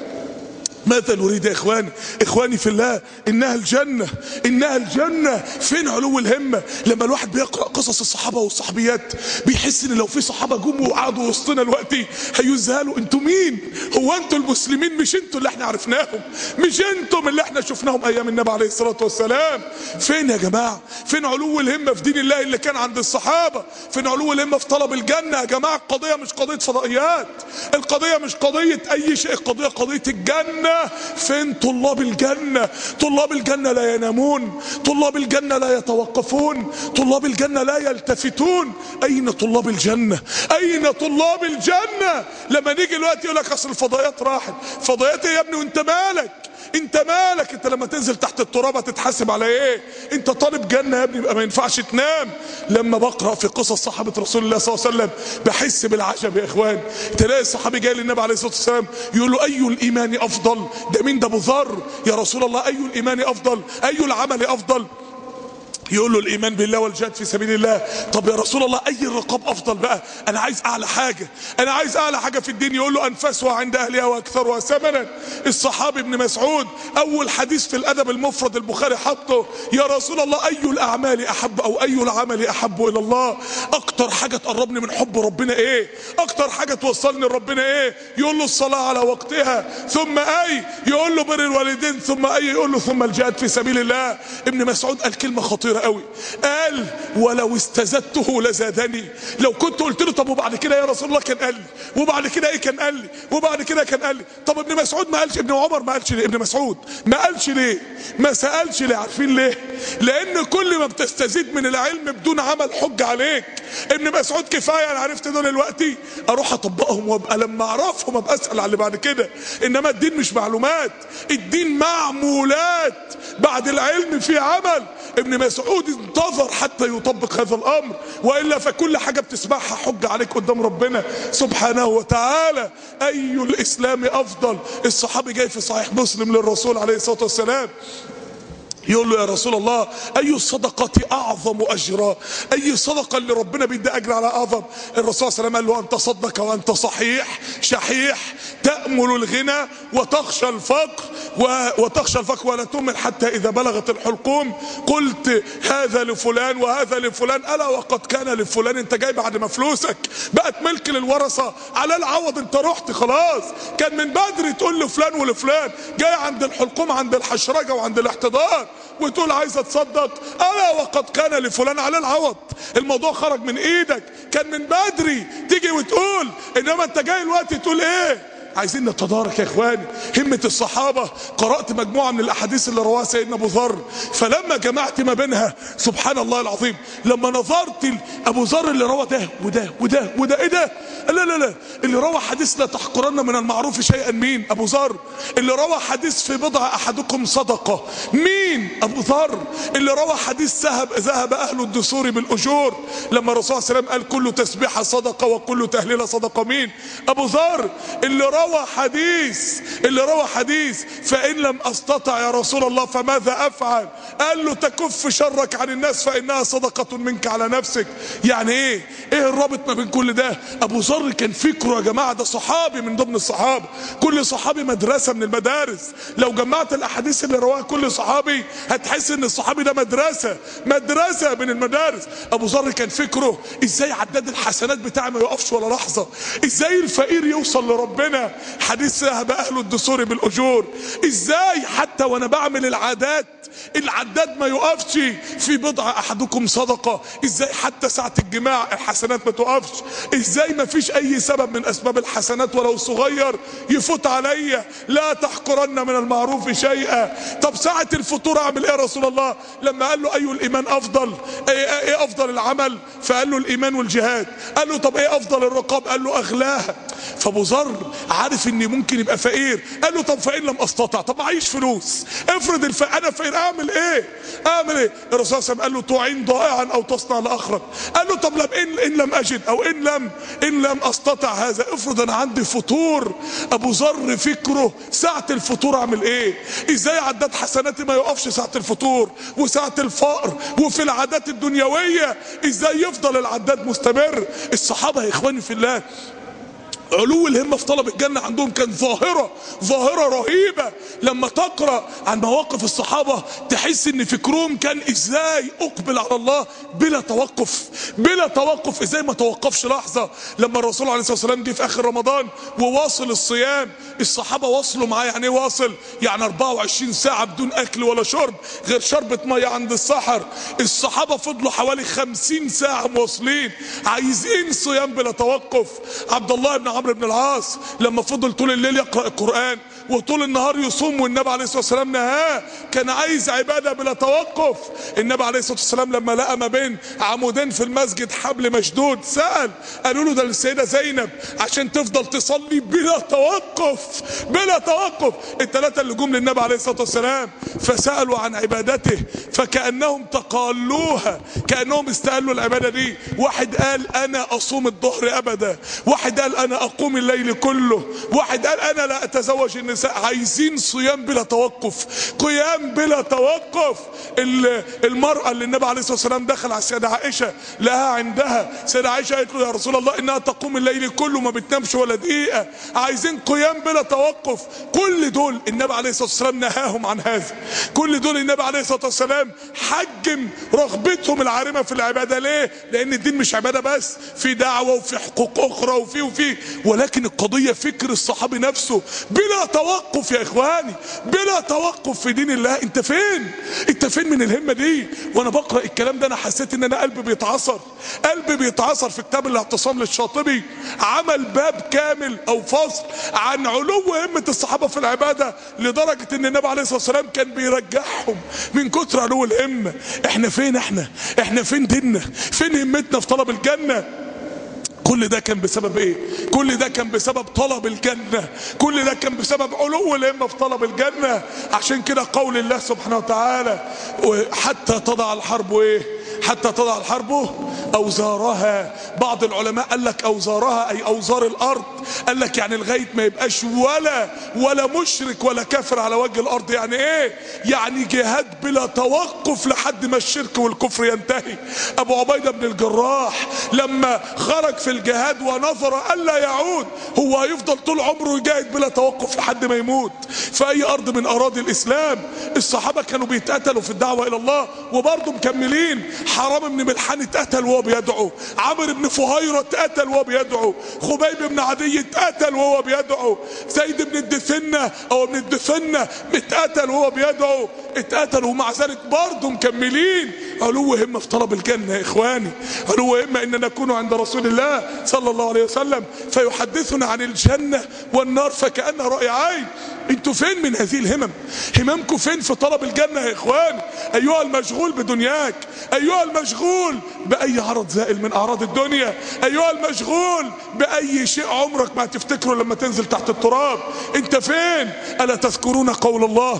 Speaker 2: ماذا نريد يا اخواني اخواني في الله انها الجنة انها الجنة فين علو الهمة لما الواحد بيقرأ قصص الصحابة والصحابيات بيحس ان لو في صحابة جم وقعدوا وسطنا دلوقتي هيزهلوا انتوا مين هو انتوا المسلمين مش انتوا اللي احنا عرفناهم مش انتم اللي احنا شفناهم ايام النبي عليه الصلاة والسلام فين يا جماعة فين علو الهمة في دين الله اللي كان عند الصحابة فين علو الهمة في طلب الجنة يا جماعة القضية مش قضية فضائيات القضية مش قضية اي شيء القضية قضية الجنة فين طلاب الجنة طلاب الجنة لا ينامون طلاب الجنة لا يتوقفون طلاب الجنة لا يلتفتون أين طلاب الجنة أين طلاب الجنة لما نيجي الوقت يقول لك أصل الفضائيات راحت فضائيات إيه يا ابني وانت مالك انت مالك انت لما تنزل تحت التراب هتتحاسب على ايه انت طالب جنه يا ابني يبقى ما ينفعش تنام لما بقرا في قصص صحابه رسول الله صلى الله عليه وسلم بحس بالعجب يا اخوان تلاقي الصحابي جاي للنبي عليه الصلاه والسلام يقول له اي الايمان افضل ده مين ده ابو ذر يا رسول الله اي الايمان افضل اي العمل افضل يقول له الايمان بالله والجهاد في سبيل الله طب يا رسول الله اي الرقاب افضل بقى انا عايز اعلى حاجه انا عايز اعلى حاجه في الدين يقول له انفسها عند اهلها واكثرها ثمنا الصحابي ابن مسعود اول حديث في الادب المفرد البخاري حطه يا رسول الله اي الاعمال احب او اي العمل احب الى الله اكتر حاجه تقربني من حب ربنا ايه اكتر حاجه توصلني لربنا ايه يقول له الصلاه على وقتها ثم اي يقول له بر الوالدين ثم اي يقول له ثم الجهاد في سبيل الله ابن مسعود قال كلمه خطيره قوي قال ولو استزدته لزادني لو كنت قلت له طب وبعد كده يا رسول الله كان قال لي وبعد كده ايه كان قال لي وبعد كده كان قال لي طب ابن مسعود ما قالش ابن عمر ما قالش ليه ابن مسعود ما قالش ليه ما سالش ليه عارفين ليه لان كل ما بتستزيد من العلم بدون عمل حج عليك ابن مسعود كفايه انا عرفت دول دلوقتي اروح اطبقهم وابقى لما اعرفهم ابقى اسال على اللي بعد كده انما الدين مش معلومات الدين معمولات بعد العلم في عمل ابن مسعود انتظر حتى يطبق هذا الامر والا فكل حاجه بتسمعها حجه عليك قدام ربنا سبحانه وتعالى اي الاسلام افضل الصحابي جاي في صحيح مسلم للرسول عليه الصلاه والسلام يقول له يا رسول الله اي الصدقة اعظم اجرا اي صدقة اللي ربنا بيدي اجر على اعظم الرسول صلى الله عليه وسلم قال له ان تصدق وانت صحيح شحيح تأمل الغنى وتخشى الفقر و... وتخشى الفقر ولا تؤمن حتى اذا بلغت الحلقوم قلت هذا لفلان وهذا لفلان الا وقد كان لفلان انت جاي بعد ما فلوسك بقت ملك للورثة على العوض انت رحت خلاص كان من بدري تقول لفلان ولفلان جاي عند الحلقوم عند الحشرجة وعند الاحتضار وتقول عايز اتصدق الا وقد كان لفلان على العوض الموضوع خرج من ايدك كان من بدري تيجي وتقول انما انت جاي الوقت تقول ايه عايزين نتدارك يا اخواني همة الصحابة قرأت مجموعة من الاحاديث اللي رواها سيدنا ابو ذر فلما جمعت ما بينها سبحان الله العظيم لما نظرت ابو ذر اللي روى ده وده وده وده ايه ده لا لا لا اللي روى حديث لا تحقرن من المعروف شيئا مين ابو ذر اللي روى حديث في بضع احدكم صدقة مين ابو ذر اللي روى حديث ذهب ذهب اهل الدثور بالاجور لما الرسول صلى الله عليه وسلم قال كل تسبيحة صدقة وكل تهليلة صدقة مين ابو ذر اللي روى روى حديث اللي روى حديث فإن لم أستطع يا رسول الله فماذا أفعل قال له تكف شرك عن الناس فإنها صدقة منك على نفسك يعني إيه إيه الرابط ما بين كل ده أبو ذر كان فكره يا جماعة ده صحابي من ضمن الصحابة كل صحابي مدرسة من المدارس لو جمعت الأحاديث اللي رواها كل صحابي هتحس إن الصحابي ده مدرسة مدرسة من المدارس أبو ذر كان فكره إزاي عداد الحسنات بتاعي ما يقفش ولا لحظة إزاي الفقير يوصل لربنا حديث ذهب اهل الدثور بالاجور ازاي حتى وانا بعمل العادات العداد ما يقفش في بضع احدكم صدقه ازاي حتى ساعه الجماع الحسنات ما تقفش ازاي ما فيش اي سبب من اسباب الحسنات ولو صغير يفوت عليا لا تحقرن من المعروف شيئا طب ساعه الفطور اعمل ايه يا رسول الله لما قال له اي الايمان افضل ايه, ايه افضل العمل فقال له الايمان والجهاد قال له طب ايه افضل الرقاب قال له اغلاها فابو ذر عارف ان ممكن يبقى فقير قال له طب فان لم استطع طب معيش فلوس افرض الف... انا فقير اعمل ايه اعمل ايه الرسول صلى الله عليه وسلم قال له تعين ضائعا او تصنع لاخرك قال له طب لم ان, إن لم اجد او ان لم ان لم استطع هذا افرض انا عندي فطور ابو ذر فكره ساعه الفطور اعمل ايه ازاي عداد حسناتي ما يقفش ساعه الفطور وساعه الفقر وفي العادات الدنيويه ازاي يفضل العداد مستمر الصحابه يا اخواني في الله علو الهمة في طلب الجنة عندهم كان ظاهرة ظاهرة رهيبة لما تقرأ عن مواقف الصحابة تحس ان فكرهم كان ازاي اقبل على الله بلا توقف بلا توقف ازاي ما توقفش لحظة لما الرسول عليه الصلاة والسلام جه في اخر رمضان وواصل الصيام الصحابة واصلوا معاه يعني ايه واصل يعني 24 ساعة بدون اكل ولا شرب غير شربة مية عند السحر الصحابة فضلوا حوالي 50 ساعة مواصلين عايزين صيام بلا توقف عبد الله بن عمرو بن العاص لما فضل طول الليل يقرأ القرآن وطول النهار يصوم والنبي عليه الصلاة والسلام نهاه كان عايز عبادة بلا توقف النبي عليه الصلاة والسلام لما لقى ما بين عمودين في المسجد حبل مشدود سأل قالوا له ده للسيدة زينب عشان تفضل تصلي بلا توقف بلا توقف الثلاثة اللي جم للنبي عليه الصلاة والسلام فسألوا عن عبادته فكأنهم تقالوها كأنهم استقالوا العبادة دي واحد قال أنا أصوم الظهر أبدا واحد قال أنا أقوم الليل كله واحد قال أنا لا أتزوج النساء عايزين صيام بلا توقف قيام بلا توقف المرأة اللي النبي عليه الصلاة والسلام دخل على السيدة عائشة لها عندها سيدة عائشة قالت له يا رسول الله إنها تقوم الليل كله ما بتنامش ولا دقيقة عايزين قيام بلا توقف كل دول النبي عليه الصلاة والسلام نهاهم عن هذا كل دول النبي عليه الصلاة والسلام حجم رغبتهم العارمة في العبادة ليه لأن الدين مش عبادة بس في دعوة وفي حقوق أخرى وفي وفي ولكن القضية فكر الصحابي نفسه بلا توقف يا إخواني بلا توقف في دين الله أنت فين أنت فين من الهمة دي وأنا بقرأ الكلام ده أنا حسيت إن أنا قلبي بيتعصر قلبي بيتعصر في كتاب الاعتصام للشاطبي عمل باب كامل أو فصل عن علو همة الصحابة في العبادة لدرجة إن النبي عليه الصلاة والسلام كان بيرجعهم من كتر علو الهمة احنا فين احنا احنا فين ديننا فين همتنا في طلب الجنة كل ده كان بسبب ايه كل ده كان بسبب طلب الجنة كل ده كان بسبب علو الهمة في طلب الجنة عشان كده قول الله سبحانه وتعالى حتى تضع الحرب ايه حتى تضع الحرب اوزارها بعض العلماء قال لك اوزارها اي اوزار الارض قال لك يعني لغايه ما يبقاش ولا ولا مشرك ولا كافر على وجه الارض يعني ايه يعني جهاد بلا توقف لحد ما الشرك والكفر ينتهي ابو عبيده بن الجراح لما خرج في الجهاد ونظر الا يعود هو هيفضل طول عمره يجاهد بلا توقف لحد ما يموت في اي ارض من اراضي الاسلام الصحابه كانوا بيتقتلوا في الدعوه الى الله وبرضه مكملين حرام بن ملحان اتقتل وهو بيدعو عمرو بن فهيرة اتقتل وهو بيدعو خبيب بن عدي اتقتل وهو بيدعو زيد بن الدثنة او ابن الدثنة اتقتل وهو بيدعو اتقتل ومع ذلك برضه مكملين علو همة في طلب الجنة يا اخواني علو همة ان نكون عند رسول الله صلى الله عليه وسلم فيحدثنا عن الجنة والنار فكأنها رأي عين انتوا فين من هذه الهمم هممكم فين في طلب الجنة يا اخوان ايها المشغول بدنياك ايها المشغول باي عرض زائل من اعراض الدنيا ايها المشغول باي شيء عمرك ما هتفتكره لما تنزل تحت التراب انت فين الا تذكرون قول الله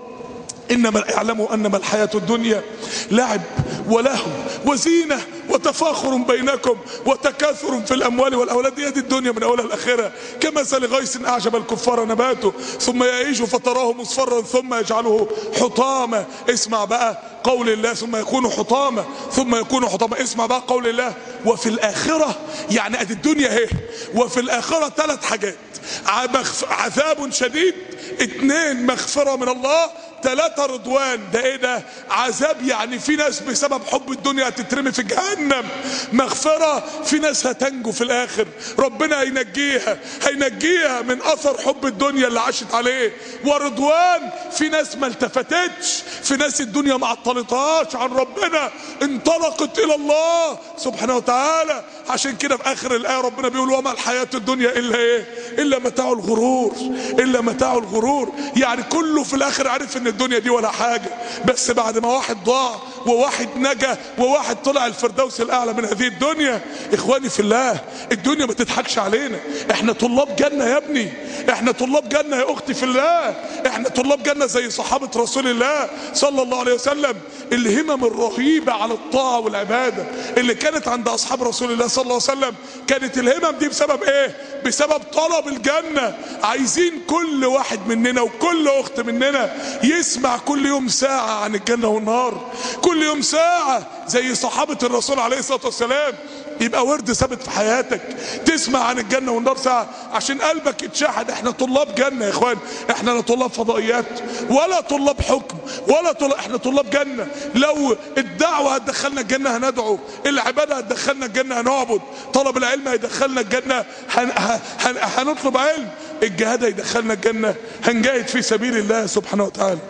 Speaker 2: انما اعلموا انما الحياة الدنيا لعب ولهو وزينة وتفاخر بينكم وتكاثر في الاموال والاولاد هي دي الدنيا من اولها الاخره كمثل غيث اعجب الكفار نباته ثم يعيش فتراه مصفرا ثم يجعله حطاما اسمع بقى قول الله ثم يكون حطاما ثم يكون حطاما اسمع بقى قول الله وفي الاخره يعني ادي الدنيا اهي وفي الاخره ثلاث حاجات عذاب شديد اتنين مغفره من الله ثلاثة رضوان ده ايه ده عذاب يعني في ناس بسبب حب الدنيا هتترمي في جهنم مغفرة في ناس هتنجو في الاخر ربنا هينجيها هينجيها من اثر حب الدنيا اللي عاشت عليه ورضوان في ناس ما التفتتش في ناس الدنيا ما عطلتهاش عن ربنا انطلقت الى الله سبحانه وتعالى عشان كده في اخر الايه ربنا بيقول وما الحياة الدنيا الا ايه الا متاع الغرور الا متاع الغرور يعني كله في الاخر عارف ان الدنيا دي ولا حاجة بس بعد ما واحد ضاع وواحد نجا وواحد طلع الفردوس الاعلى من هذه الدنيا اخواني في الله الدنيا ما تضحكش علينا احنا طلاب جنة يا ابني احنا طلاب جنة يا اختي في الله احنا طلاب جنة زي صحابة رسول الله صلى الله عليه وسلم الهمم الرهيبة على الطاعة والعبادة اللي كانت عند اصحاب رسول الله صلى الله عليه وسلم كانت الهمم دي بسبب ايه بسبب طلب الجنة عايزين كل واحد مننا وكل اخت مننا يسمع كل يوم ساعة عن الجنة والنار كل يوم ساعة زي صحابة الرسول عليه الصلاة والسلام يبقى ورد ثابت في حياتك تسمع عن الجنة والنار ساعة عشان قلبك يتشحن احنا طلاب جنة يا اخوان احنا لا طلاب فضائيات ولا طلاب حكم ولا طلاب احنا طلاب جنة لو الدعوة هتدخلنا الجنة هندعو العبادة هتدخلنا الجنة هنعبد طلب العلم هيدخلنا الجنة هن... هن... هنطلب علم الجهاد هيدخلنا الجنة هنجاهد في سبيل الله سبحانه وتعالى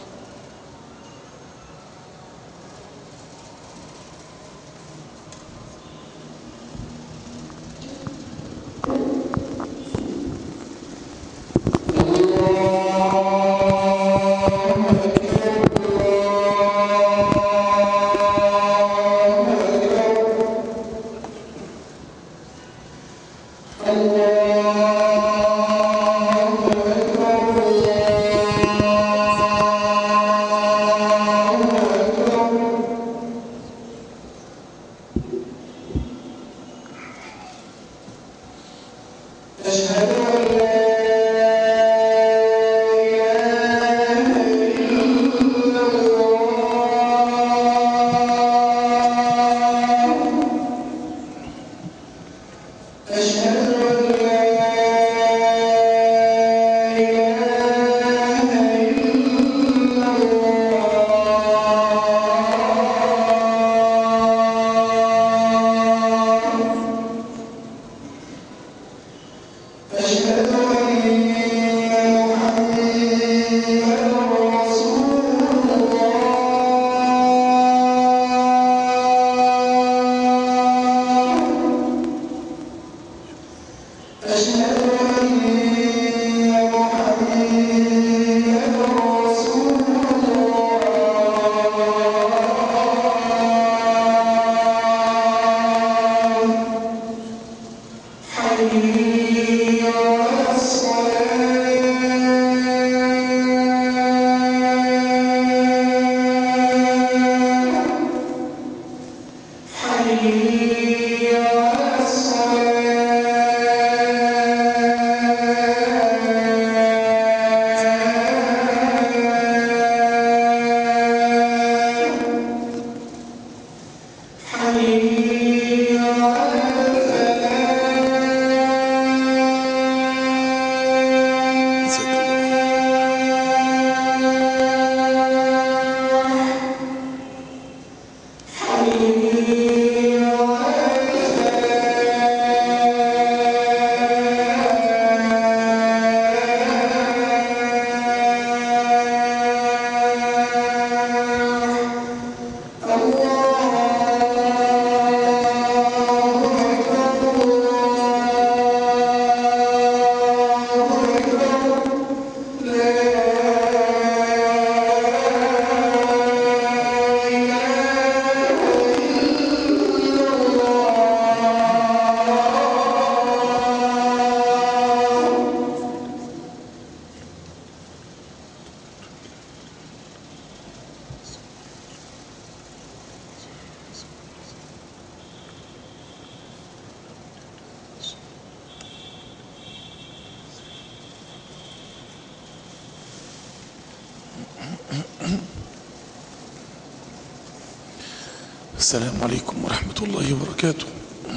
Speaker 2: السلام عليكم ورحمة الله وبركاته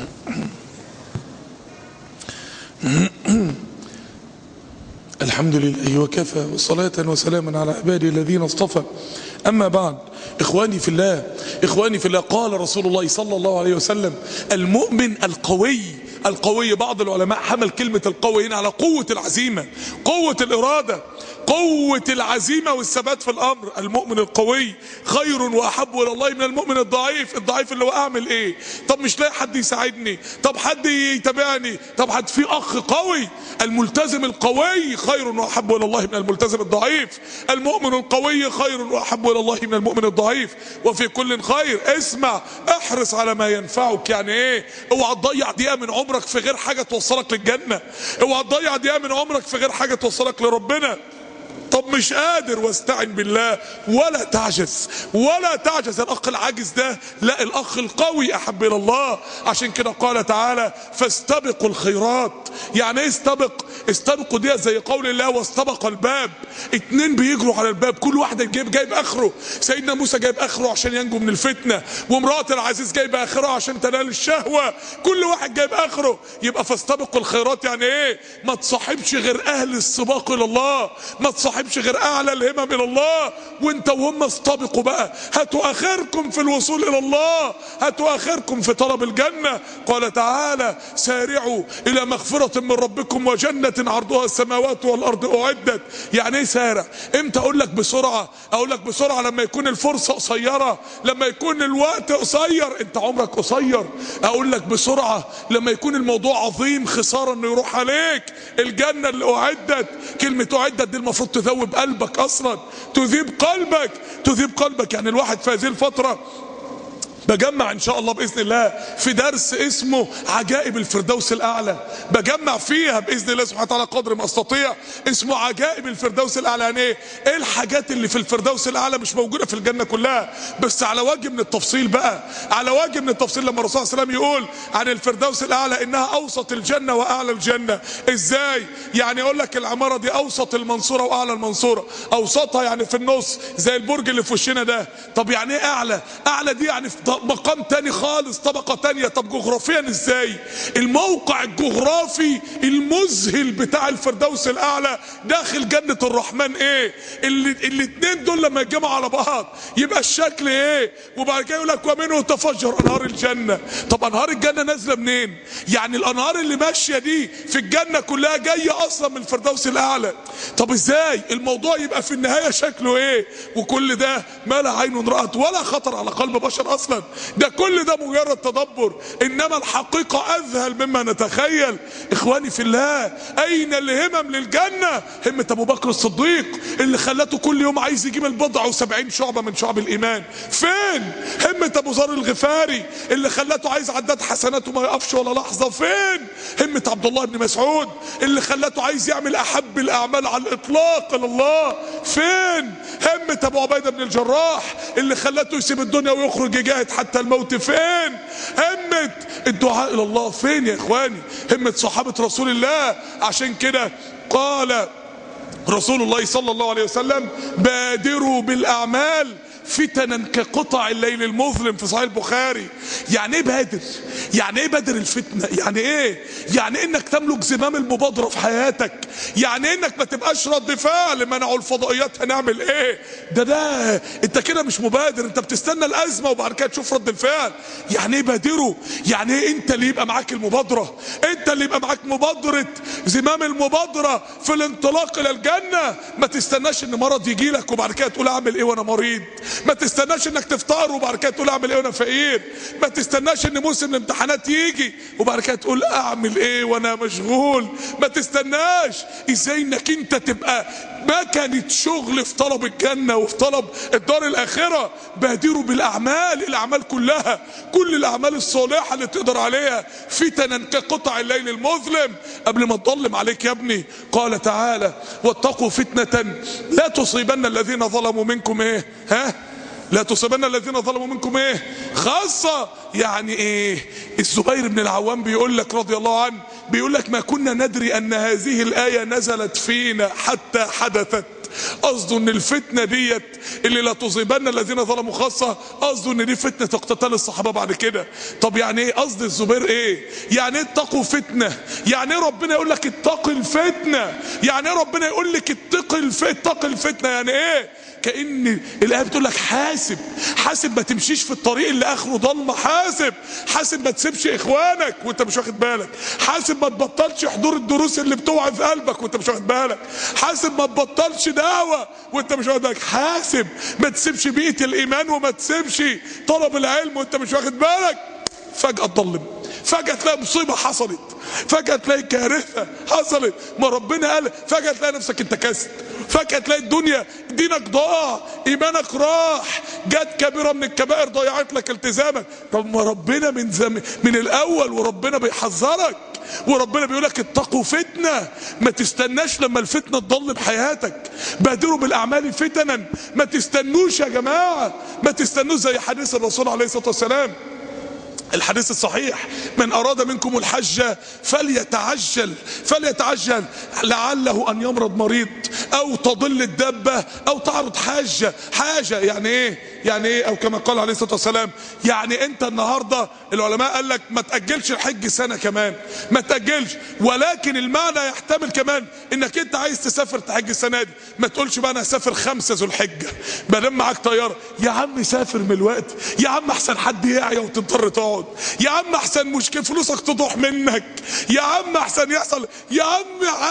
Speaker 2: الحمد لله وكفى وصلاة وسلاما على عباده الذين اصطفى أما بعد إخواني في الله إخواني في الله قال رسول الله صلى الله عليه وسلم المؤمن القوي القوي بعض العلماء حمل كلمة القوي هنا على قوة العزيمة قوة الإرادة قوة العزيمة والثبات في الامر المؤمن القوي خير واحب الى الله من المؤمن الضعيف الضعيف اللي هو اعمل ايه طب مش لاقي حد يساعدني طب حد يتابعني طب حد في اخ قوي الملتزم القوي خير واحب الى الله من الملتزم الضعيف المؤمن القوي خير واحب الى الله من المؤمن الضعيف وفي كل خير اسمع احرص على ما ينفعك يعني ايه اوعى تضيع دقيقه من عمرك في غير حاجه توصلك للجنه اوعى تضيع دقيقه من عمرك في غير حاجه توصلك لربنا طب مش قادر واستعن بالله ولا تعجز ولا تعجز الاخ العاجز ده لا الاخ القوي احب الى الله عشان كده قال تعالى فاستبقوا الخيرات يعني ايه استبق استبقوا دي زي قول الله واستبق الباب اتنين بيجروا على الباب كل واحد جايب جايب اخره سيدنا موسى جايب اخره عشان ينجو من الفتنه وامراه العزيز جايبه اخره عشان تنال الشهوه كل واحد جايب اخره يبقى فاستبقوا الخيرات يعني ايه ما تصاحبش غير اهل السباق الى الله ما تصاحبش غير اعلى الهمم الى الله وانت وهم استبقوا بقى هاتوا اخركم في الوصول الى الله هاتوا اخركم في طلب الجنه قال تعالى سارعوا الى مغفره من ربكم وجنه عرضها السماوات والارض اعدت يعني ايه سارع امتى اقول لك بسرعه اقول لك بسرعه لما يكون الفرصه قصيره لما يكون الوقت قصير انت عمرك قصير اقول لك بسرعه لما يكون الموضوع عظيم خساره انه يروح عليك الجنه اللي اعدت كلمه اعدت دي المفروض تذوب قلبك اصلا تذيب قلبك تذيب قلبك يعني الواحد في هذه الفتره بجمع ان شاء الله باذن الله في درس اسمه عجائب الفردوس الاعلى بجمع فيها باذن الله سبحانه وتعالى قدر ما استطيع اسمه عجائب الفردوس الاعلى يعني ايه ايه الحاجات اللي في الفردوس الاعلى مش موجوده في الجنه كلها بس على وجه من التفصيل بقى على وجه من التفصيل لما الرسول صلى الله عليه وسلم يقول عن الفردوس الاعلى انها اوسط الجنه واعلى الجنه ازاي يعني يقول لك العماره دي اوسط المنصوره واعلى المنصوره اوسطها يعني في النص زي البرج اللي في وشنا ده طب يعني ايه اعلى اعلى دي يعني في مقام تاني خالص طبقة تانية طب جغرافيا ازاي الموقع الجغرافي المذهل بتاع الفردوس الاعلى داخل جنة الرحمن ايه اللي الاتنين دول لما يتجمعوا على بعض يبقى الشكل ايه وبعد كده يقول لك ومنه تفجر انهار الجنة طب انهار الجنة نازلة منين يعني الانهار اللي ماشية دي في الجنة كلها جاية اصلا من الفردوس الاعلى طب ازاي الموضوع يبقى في النهاية شكله ايه وكل ده ما لا عين رأت ولا خطر على قلب بشر اصلا ده كل ده مجرد تدبر انما الحقيقة اذهل مما نتخيل اخواني في الله اين الهمم للجنة همة ابو بكر الصديق اللي خلته كل يوم عايز يجيب البضع وسبعين شعبة من شعب الايمان فين همة ابو ذر الغفاري اللي خلته عايز عداد حسناته ما يقفش ولا لحظة فين همة عبد الله بن مسعود اللي خلته عايز يعمل احب الاعمال على الاطلاق لله فين همة ابو عبيدة بن الجراح اللي خلته يسيب الدنيا ويخرج يجاهد حتى الموت فين همة الدعاء الى الله فين يا اخواني همة صحابة رسول الله عشان كده قال رسول الله صلى الله عليه وسلم بادروا بالاعمال فتنا كقطع الليل المظلم في صحيح البخاري يعني ايه بادر يعني ايه بادر الفتنه يعني ايه يعني انك تملك زمام المبادره في حياتك يعني انك ما تبقاش رد فعل منعوا الفضائيات هنعمل ايه ده ده انت كده مش مبادر انت بتستنى الازمه وبعد كده تشوف رد الفعل يعني ايه بادروا يعني ايه انت اللي يبقى معاك المبادره انت اللي يبقى معاك مبادره زمام المبادره في الانطلاق الى الجنه ما تستناش ان مرض يجي لك وبعد كده تقول اعمل ايه وانا مريض ما تستناش انك تفطر وبعد كده تقول اعمل ايه وانا فقير ما تستناش ان موسم الامتحانات يجي وبعد كده تقول اعمل ايه وانا مشغول ما تستناش ازاي انك انت تبقى مكنة شغل في طلب الجنة وفي طلب الدار الآخرة بادروا بالأعمال الأعمال كلها كل الأعمال الصالحة اللي تقدر عليها فتنا كقطع الليل المظلم قبل ما تظلم عليك يا ابني قال تعالى واتقوا فتنة لا تصيبن الذين ظلموا منكم ايه ها لا تصيبن الذين ظلموا منكم ايه خاصة يعني ايه الزبير بن العوام بيقول لك رضي الله عنه بيقول لك ما كنا ندري ان هذه الآية نزلت فينا حتى حدثت قصده ان الفتنة ديت اللي لا تصيبن الذين ظلموا خاصة قصده ان دي فتنة اقتتال الصحابة بعد كده طب يعني ايه قصد الزبير ايه يعني ايه اتقوا فتنة يعني ايه ربنا يقول لك اتق الفتنة يعني ايه ربنا يقول لك اتق الفتنة اتق الفتنة يعني ايه كأن الآية بتقول لك حاسب حاسب ما تمشيش في الطريق اللي آخره ضلمة حاسب حاسب ما تسيبش إخوانك وأنت مش واخد بالك حاسب ما تبطلش حضور الدروس اللي بتوعظ قلبك وأنت مش واخد بالك حاسب ما تبطلش دعوة وانت مش واخد بالك حاسب ما تسيبش بيئة الايمان وما تسيبش طلب العلم وانت مش واخد بالك فجأة تضلم فجأة تلاقي مصيبة حصلت فجأة تلاقي كارثة حصلت ما ربنا قال فجأة تلاقي نفسك انتكست فجأة تلاقي الدنيا دينك ضاع ايمانك راح جت كبيرة من الكبائر ضيعت لك التزامك طب ما ربنا من زم... من الاول وربنا بيحذرك وربنا بيقول لك اتقوا فتنه ما تستناش لما الفتنه تضل بحياتك بادروا بالاعمال فتنا ما تستنوش يا جماعه ما تستنوش زي حديث الرسول عليه الصلاه والسلام الحديث الصحيح من أراد منكم الحج فليتعجل فليتعجل لعله أن يمرض مريض أو تضل الدبة أو تعرض حاجة حاجة يعني إيه يعني إيه أو كما قال عليه الصلاة والسلام يعني أنت النهاردة العلماء قال لك ما تأجلش الحج سنة كمان ما تأجلش ولكن المعنى يحتمل كمان إنك أنت عايز تسافر تحج السنة دي ما تقولش بقى أنا هسافر خمسة ذو الحجة بدل معاك طيارة يا عم سافر من الوقت يا عم أحسن حد يعيا وتضطر تقعد يا عم احسن مشكله فلوسك تضوح منك يا عم احسن يحصل يا عم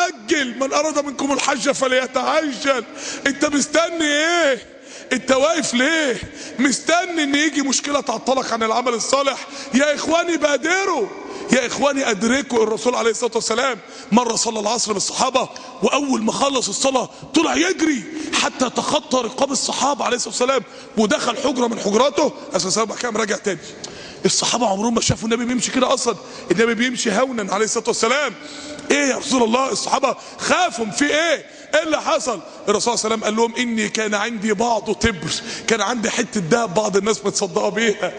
Speaker 2: عجل من اراد منكم الحج فليتعجل انت مستني ايه انت واقف ليه مستني ان يجي مشكله تعطلك عن العمل الصالح يا اخواني بادروا يا اخواني ادركوا الرسول عليه الصلاه والسلام مره صلى العصر بالصحابه واول ما خلص الصلاه طلع يجري حتى تخطى رقاب الصحابه عليه الصلاه والسلام ودخل حجره من حجراته اساسا بعد كده راجع تاني الصحابة عمرهم ما شافوا النبي بيمشي كده أصلا النبي بيمشي هونا عليه الصلاة والسلام إيه يا رسول الله الصحابة خافوا في إيه إيه اللي حصل الرسول صلى الله عليه وسلم قال لهم إني كان عندي بعض تبر كان عندي حتة دهب بعض الناس متصدقة بيها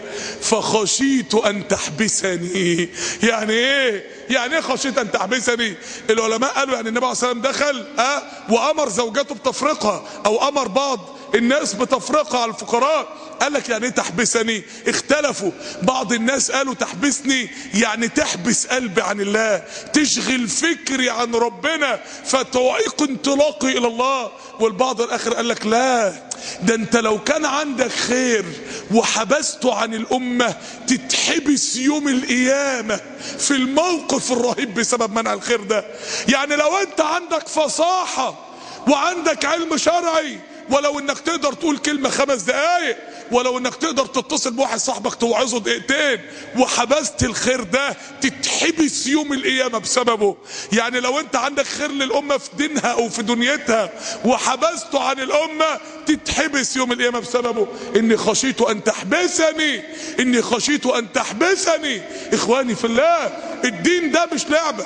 Speaker 2: فخشيت أن تحبسني يعني إيه يعني ايه خشيت ان تحبسني العلماء قالوا يعني النبي عليه الصلاه والسلام دخل اه وامر زوجته بتفرقها او امر بعض الناس بتفرقها على الفقراء قال لك يعني ايه تحبسني اختلفوا بعض الناس قالوا تحبسني يعني تحبس قلبي عن الله تشغل فكري عن ربنا فتعيق انطلاقي الى الله والبعض الاخر قال لك لا ده انت لو كان عندك خير وحبسته عن الامه تتحبس يوم القيامه في الموقف الرهيب بسبب منع الخير ده يعني لو انت عندك فصاحه وعندك علم شرعي ولو انك تقدر تقول كلمة خمس دقايق ولو انك تقدر تتصل بواحد صاحبك توعظه دقيقتين وحبست الخير ده تتحبس يوم القيامة بسببه يعني لو انت عندك خير للأمة في دينها او في دنيتها وحبسته عن الأمة تتحبس يوم القيامة بسببه اني خشيت ان تحبسني اني خشيت ان تحبسني اخواني في الله الدين ده مش لعبة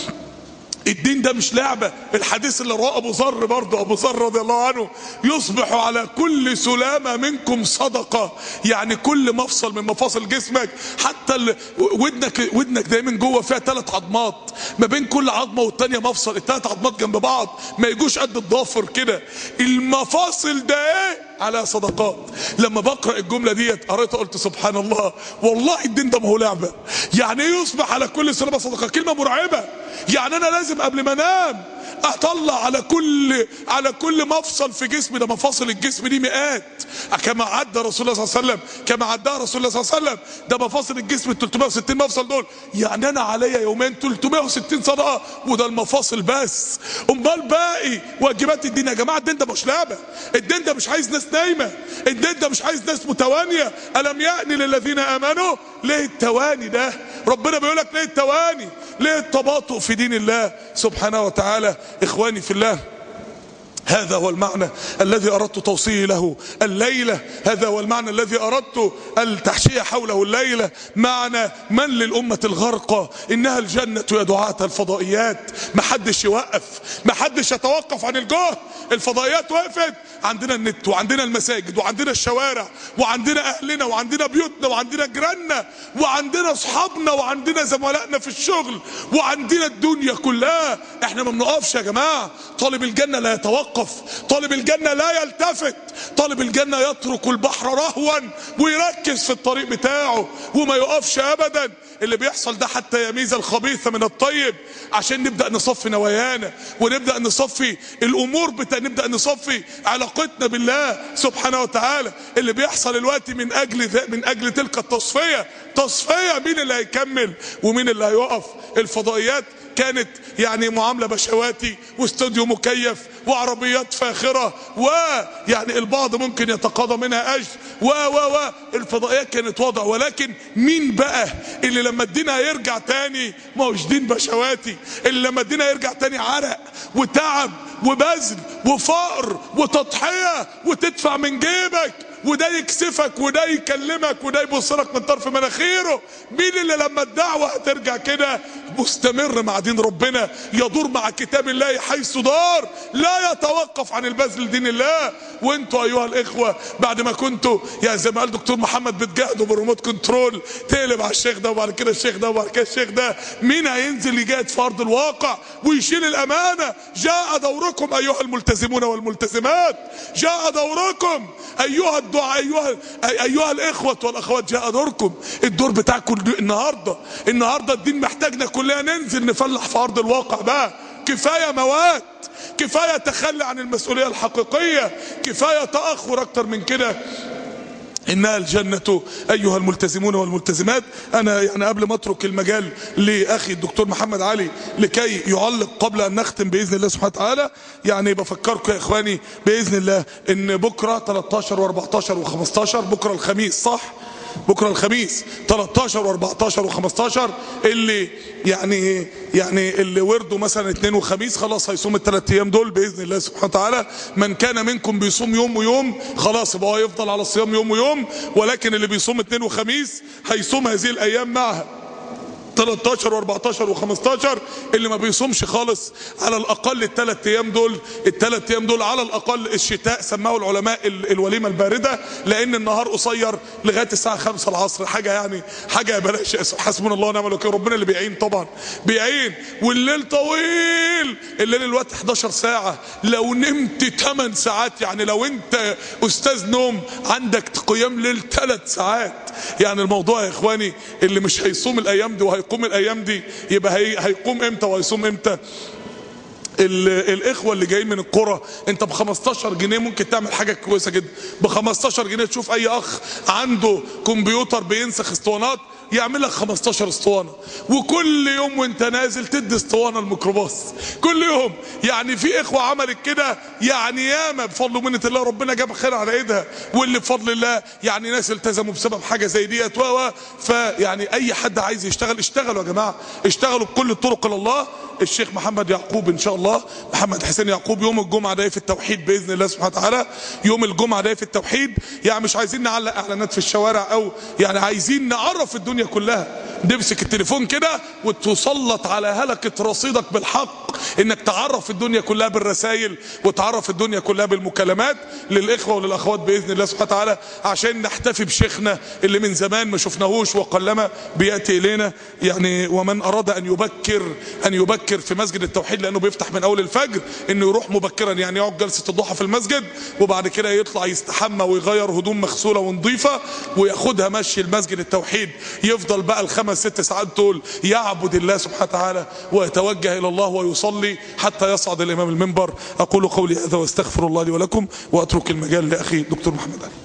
Speaker 2: الدين ده مش لعبة الحديث اللي رواه ابو ذر برضه ابو ذر رضي الله عنه يصبح على كل سلامة منكم صدقة يعني كل مفصل من مفاصل جسمك حتى ال... ودنك ودنك دايما جوه فيها ثلاث عظمات ما بين كل عظمة والتانية مفصل الثلاث عظمات جنب بعض ما يجوش قد الضافر كده المفاصل ده ايه على صدقات لما بقرا الجمله ديت قريتها قلت سبحان الله والله الدين ده ما هو لعبه يعني ايه يصبح على كل سلامه صدقه كلمه مرعبه يعني انا لازم قبل ما انام اطلع على كل على كل مفصل في جسمي ده مفاصل الجسم دي مئات كما عدى رسول الله صلى الله عليه وسلم كما عداها رسول الله صلى الله عليه وسلم ده مفاصل الجسم ال 360 مفصل دول يعني انا عليا يومين 360 صدقه وده المفاصل بس امال باقي واجبات الدين يا جماعه الدين ده مش لعبه الدين ده مش عايز ناس نايمه الدين ده مش عايز ناس متوانيه الم يأني للذين امنوا ليه التواني ده ربنا بيقول لك ليه التواني ليه التباطؤ في دين الله سبحانه وتعالى اخواني في الله هذا هو المعنى الذي أردت توصيه له الليلة هذا هو المعنى الذي أردت التحشية حوله الليلة معنى من للأمة الغرقى إنها الجنة يا دعاة الفضائيات محدش يوقف محدش يتوقف عن الجهد الفضائيات وقفت عندنا النت وعندنا المساجد وعندنا الشوارع وعندنا أهلنا وعندنا بيوتنا وعندنا جيراننا وعندنا أصحابنا وعندنا زملائنا في الشغل وعندنا الدنيا كلها احنا ما بنقفش يا جماعة طالب الجنة لا يتوقف يتوقف طالب الجنة لا يلتفت طالب الجنة يترك البحر رهوا ويركز في الطريق بتاعه وما يقفش ابدا اللي بيحصل ده حتى يميز الخبيث من الطيب عشان نبدأ نصفي نوايانا ونبدأ نصفي الامور بتا... نبدأ نصفي علاقتنا بالله سبحانه وتعالى اللي بيحصل الوقت من اجل ذ... من اجل تلك التصفية تصفيه مين اللي هيكمل ومين اللي هيقف الفضائيات كانت يعني معامله بشواتي واستوديو مكيف وعربيات فاخره ويعني البعض ممكن يتقاضى منها اجر و و و الفضائيات كانت وضع ولكن مين بقى اللي لما الدين هيرجع تاني ما هوش دين بشواتي اللي لما الدين هيرجع تاني عرق وتعب وبذل وفقر وتضحيه وتدفع من جيبك وده يكسفك وده يكلمك وده يبص لك من طرف مناخيره مين اللي لما الدعوه هترجع كده مستمر مع دين ربنا يدور مع كتاب الله حيث دار لا يتوقف عن البذل لدين الله وانتوا ايها الاخوه بعد ما كنتوا يا زي ما قال دكتور محمد بتجاهدوا بالريموت كنترول تقلب على الشيخ ده وبعد كده الشيخ ده وبعد كده الشيخ ده مين هينزل يجاهد في ارض الواقع ويشيل الامانه جاء دوركم ايها الملتزمون والملتزمات جاء دوركم ايها الدعاء ايها ايها الاخوه والاخوات جاء دوركم الدور بتاعكم النهارده النهارده الدين محتاجنا كلنا ننزل نفلح في ارض الواقع بقى كفايه موات كفايه تخلي عن المسؤوليه الحقيقيه كفايه تاخر اكتر من كده انها الجنة ايها الملتزمون والملتزمات انا يعني قبل ما اترك المجال لاخي الدكتور محمد علي لكي يعلق قبل ان نختم باذن الله سبحانه وتعالى يعني بفكركم يا اخواني باذن الله ان بكره 13 و14 و15 بكره الخميس صح بكره الخميس 13 و14 و15 اللي يعني يعني اللي ورده مثلا اثنين وخميس خلاص هيصوم الثلاث ايام دول باذن الله سبحانه وتعالى من كان منكم بيصوم يوم ويوم خلاص يبقى هو يفضل على الصيام يوم ويوم ولكن اللي بيصوم اثنين وخميس هيصوم هذه الايام معها 13 و14 و15 اللي ما بيصومش خالص على الاقل الثلاث ايام دول الثلاث ايام دول على الاقل الشتاء سماه العلماء ال- الوليمه البارده لان النهار قصير لغايه الساعه 5 العصر حاجه يعني حاجه بلاش حسبنا الله ونعم الوكيل ربنا اللي بيعين طبعا بيعين والليل طويل الليل الوقت 11 ساعه لو نمت 8 ساعات يعني لو انت استاذ نوم عندك قيام ليل 3 ساعات يعني الموضوع يا اخواني اللي مش هيصوم الايام دي وهيقوم الايام دي يبقى هي هيقوم امتى وهيصوم امتى ال- الاخوه اللي جايين من القرى انت ب 15 جنيه ممكن تعمل حاجه كويسه جدا ب 15 جنيه تشوف اي اخ عنده كمبيوتر بينسخ اسطوانات يعمل لك 15 اسطوانه وكل يوم وانت نازل تدي اسطوانه الميكروباص كل يوم يعني في اخوه عملت كده يعني ياما بفضل ومنه الله ربنا جاب خير على ايدها واللي بفضل الله يعني ناس التزموا بسبب حاجه زي ديت و و فيعني اي حد عايز يشتغل اشتغلوا يا جماعه اشتغلوا بكل الطرق الى الله الشيخ محمد يعقوب ان شاء الله محمد حسين يعقوب يوم الجمعه ده في التوحيد باذن الله سبحانه وتعالى يوم الجمعه ده في التوحيد يعني مش عايزين نعلق اعلانات في الشوارع او يعني عايزين نعرف الدنيا كلها نمسك التليفون كده وتسلط على هلكه رصيدك بالحق انك تعرف الدنيا كلها بالرسائل وتعرف الدنيا كلها بالمكالمات للاخوه وللاخوات باذن الله سبحانه وتعالى عشان نحتفي بشيخنا اللي من زمان ما شفناهوش وقلما بياتي الينا يعني ومن اراد ان يبكر ان يبكر في مسجد التوحيد لانه بيفتح من اول الفجر انه يروح مبكرا يعني يقعد جلسه الضحى في المسجد وبعد كده يطلع يستحمى ويغير هدوم مغسوله ونظيفه وياخدها مشي المسجد التوحيد يفضل بقى الخمس ست ساعات دول يعبد الله سبحانه وتعالى ويتوجه الى الله ويصلي حتى يصعد الامام المنبر اقول قولي هذا واستغفر الله لي ولكم واترك المجال لاخي دكتور محمد علي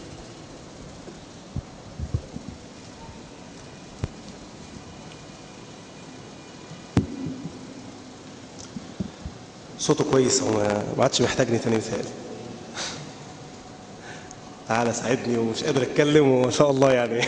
Speaker 1: صوته كويس هو ما ما عادش محتاجني تاني مثال تعالى ساعدني ومش قادر اتكلم وما شاء الله يعني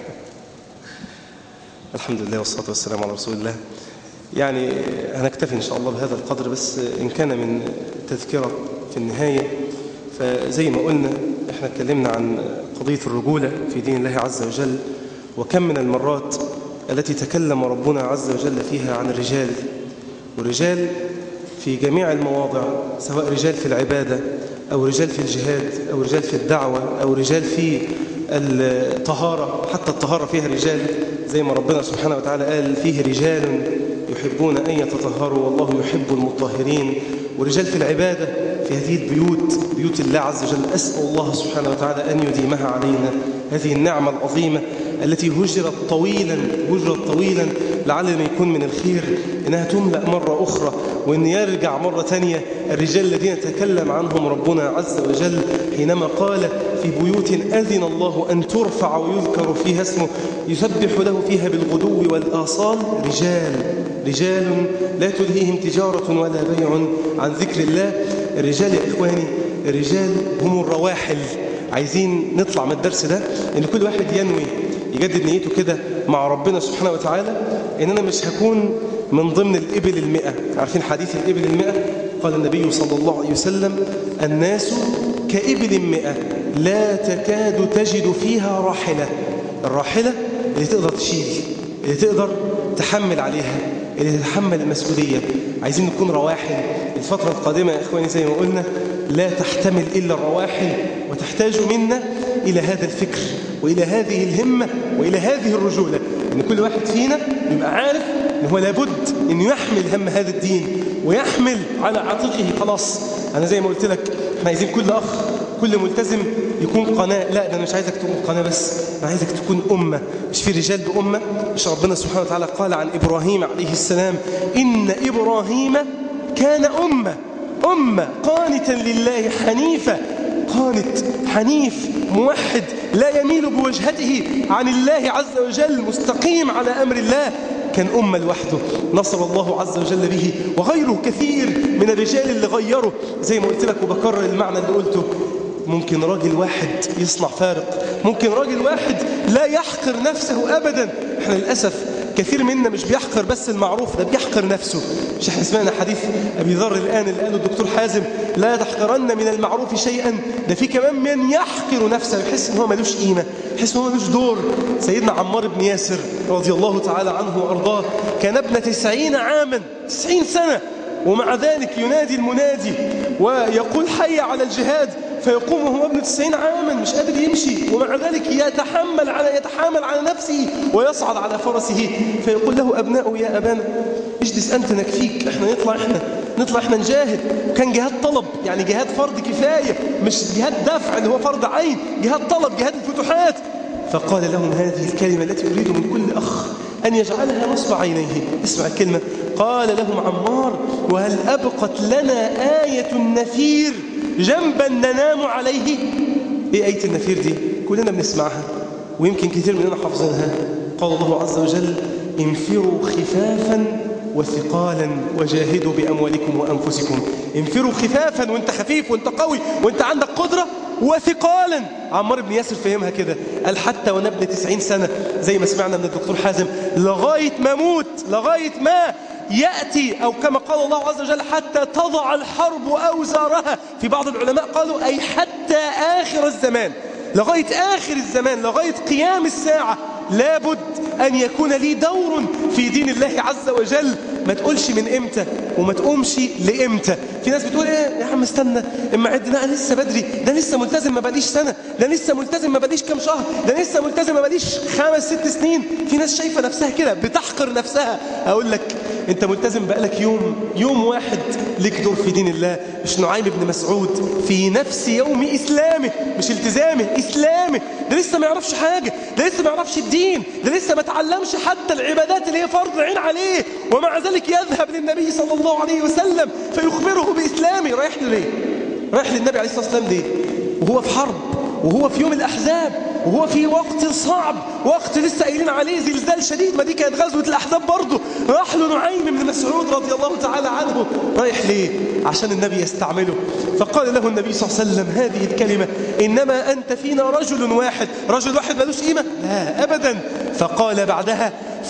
Speaker 1: الحمد لله والصلاه والسلام على رسول الله يعني هنكتفي ان شاء الله بهذا القدر بس ان كان من تذكره في النهايه فزي ما قلنا احنا اتكلمنا عن قضيه الرجوله في دين الله عز وجل وكم من المرات التي تكلم ربنا عز وجل فيها عن الرجال والرجال في جميع المواضع سواء رجال في العبادة أو رجال في الجهاد أو رجال في الدعوة أو رجال في الطهارة حتى الطهارة فيها رجال زي ما ربنا سبحانه وتعالى قال فيه رجال يحبون أن يتطهروا والله يحب المطهرين ورجال في العبادة في هذه البيوت بيوت الله عز وجل أسأل الله سبحانه وتعالى أن يديمها علينا هذه النعمة العظيمة التي هجرت طويلا هجرت طويلا لعل ما يكون من الخير انها تملا مره اخرى وان يرجع مره ثانيه الرجال الذين تكلم عنهم ربنا عز وجل حينما قال في بيوت أذن الله أن ترفع ويذكر فيها اسمه يسبح له فيها بالغدو والآصال رجال رجال لا تلهيهم تجارة ولا بيع عن ذكر الله الرجال يا إخواني الرجال هم الرواحل عايزين نطلع من الدرس ده إن كل واحد ينوي يجدد نيته كده مع ربنا سبحانه وتعالى إن أنا مش هكون من ضمن الإبل المئة عارفين حديث الإبل المئة قال النبي صلى الله عليه وسلم الناس كإبل مئة لا تكاد تجد فيها راحلة الراحلة اللي تقدر تشيل اللي تقدر تحمل عليها اللي تتحمل المسؤولية عايزين نكون رواحل الفترة القادمة يا إخواني زي ما قلنا لا تحتمل إلا الرواحل وتحتاج منا إلى هذا الفكر وإلى هذه الهمة وإلى هذه الرجولة إن كل واحد فينا يبقى عارف إن هو لابد إنه يحمل هم هذا الدين ويحمل على عاتقه خلاص أنا زي ما قلت لك احنا عايزين كل أخ كل ملتزم يكون قناة لا ده أنا مش عايزك تكون قناة بس أنا عايزك تكون أمة مش في رجال بأمة مش ربنا سبحانه وتعالى قال عن إبراهيم عليه السلام إن إبراهيم كان أمة أمة قانتا لله حنيفة قانت حنيف موحد لا يميل بوجهته عن الله عز وجل مستقيم على أمر الله كان أمة لوحده نصر الله عز وجل به وغيره كثير من الرجال اللي غيروا زي ما قلت لك وبكرر المعنى اللي قلته ممكن راجل واحد يصنع فارق ممكن راجل واحد لا يحقر نفسه أبدا احنا للأسف كثير منا مش بيحقر بس المعروف ده بيحقر نفسه مش احنا سمعنا حديث أبي ذر الآن اللي قاله الدكتور حازم لا تحقرن من المعروف شيئا ده في كمان من يحقر نفسه يحس ان هو ملوش قيمة يحس ان هو ملوش دور سيدنا عمار بن ياسر رضي الله تعالى عنه وأرضاه كان ابن تسعين عاما تسعين سنة ومع ذلك ينادي المنادي ويقول حي على الجهاد فيقوم وهو ابن تسعين عاما مش قادر يمشي ومع ذلك يتحمل على يتحامل على نفسه ويصعد على فرسه فيقول له أبناؤه يا أبانا اجلس أنت نكفيك احنا نطلع احنا نطلع احنا نجاهد وكان جهاد طلب يعني جهاد فرض كفاية مش جهاد دفع اللي هو فرض عين جهاد طلب جهاد الفتوحات فقال لهم هذه الكلمة التي أريد من كل أخ أن يجعلها نصب عينيه اسمع الكلمة قال لهم عمار وهل أبقت لنا آية النفير جنبا ننام عليه ايه آية النفير دي كلنا بنسمعها ويمكن كثير مننا حافظينها قال الله عز وجل انفروا خفافا وثقالا وجاهدوا بأموالكم وأنفسكم انفروا خفافا وانت خفيف وانت قوي وانت عندك قدرة وثقالا عمار بن ياسر فهمها كده قال حتى وانا ابن 90 سنة زي ما سمعنا من الدكتور حازم لغاية ما اموت لغاية ما يأتي أو كما قال الله عز وجل حتى تضع الحرب أوزارها في بعض العلماء قالوا أي حتى آخر الزمان لغاية آخر الزمان لغاية قيام الساعة لابد أن يكون لي دور في دين الله عز وجل ما تقولش من إمتى وما تقومش لإمتى في ناس بتقول إيه يا عم استنى اما عد لا لسه بدري ده لسه ملتزم ما بقاليش سنة ده لسه ملتزم ما بقاليش كام شهر ده لسه ملتزم ما بقاليش خمس ست سنين في ناس شايفة نفسها كده بتحقر نفسها أقول لك أنت ملتزم بقالك يوم يوم واحد ليك دور في دين الله مش نعيم بن مسعود في نفس يوم إسلامه مش التزامه إسلامه ده لسه ما يعرفش حاجة ده لسه ما يعرفش الدين ده لسه ما تعلمش حتى العبادات اللي هي فرض عين عليه ومع ذلك يذهب للنبي صلى الله عليه وسلم فيخبره بإسلامه رايح له ليه رايح للنبي عليه الصلاة والسلام ليه وهو في حرب وهو في يوم الأحزاب وهو في وقت صعب وقت لسه قايلين عليه زلزال شديد ما دي كانت غزوة الأحزاب برضه راح له نعيم بن مسعود رضي الله تعالى عنه رايح ليه عشان النبي يستعمله فقال له النبي صلى الله عليه وسلم هذه الكلمة إنما أنت فينا رجل واحد رجل واحد ملوش قيمة لا أبدا فقال بعدها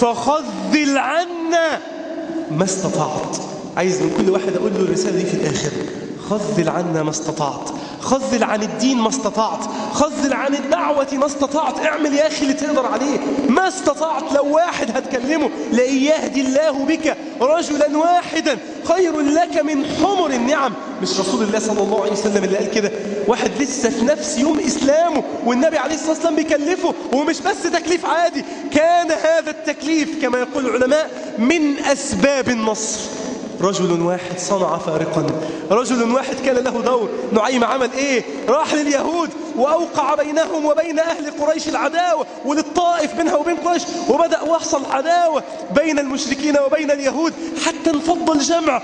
Speaker 1: فخذل عنا ما استطعت عايز من كل واحد أقول له الرسالة دي في الآخر خذل عنا ما استطعت خذل عن الدين ما استطعت خذل عن الدعوة ما استطعت اعمل يا أخي اللي تقدر عليه ما استطعت لو واحد هتكلمه لأن يهدي الله بك رجلا واحدا خير لك من حمر النعم مش رسول الله صلى الله عليه وسلم اللي قال كده واحد لسه في نفس يوم إسلامه والنبي عليه الصلاة والسلام بيكلفه ومش بس تكليف عادي كان هذا التكليف كما يقول العلماء من أسباب النصر رجل واحد صنع فارقا رجل واحد كان له دور نعيم عمل ايه راح لليهود وأوقع بينهم وبين أهل قريش العداوة وللطائف بينها وبين قريش وبدأ وحصل عداوة بين المشركين وبين اليهود حتى انفض الجمع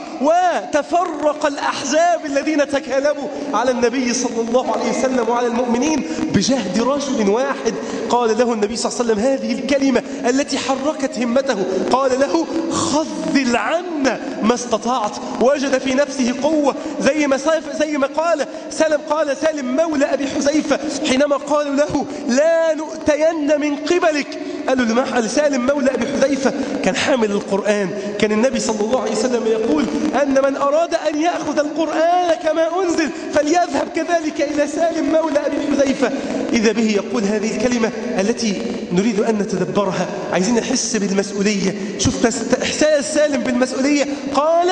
Speaker 1: وتفرق الأحزاب الذين تكالبوا على النبي صلى الله عليه وسلم وعلى المؤمنين بجهد رجل واحد قال له النبي صلى الله عليه وسلم هذه الكلمة التي حركت همته قال له خذل عنا ما استطعت وجد في نفسه قوة زي ما زي ما قال سلم قال سالم مولى أبي حذيفة حينما قالوا له لا نؤتين من قبلك قالوا لما سالم مولى أبي حذيفة كان حامل القرآن كان النبي صلى الله عليه وسلم يقول أن من أراد أن يأخذ القرآن كما أنزل فليذهب كذلك إلى سالم مولى أبي حذيفة إذا به يقول هذه الكلمة التي نريد أن نتدبرها عايزين نحس بالمسؤولية شوف إحساس سالم بالمسؤولية قال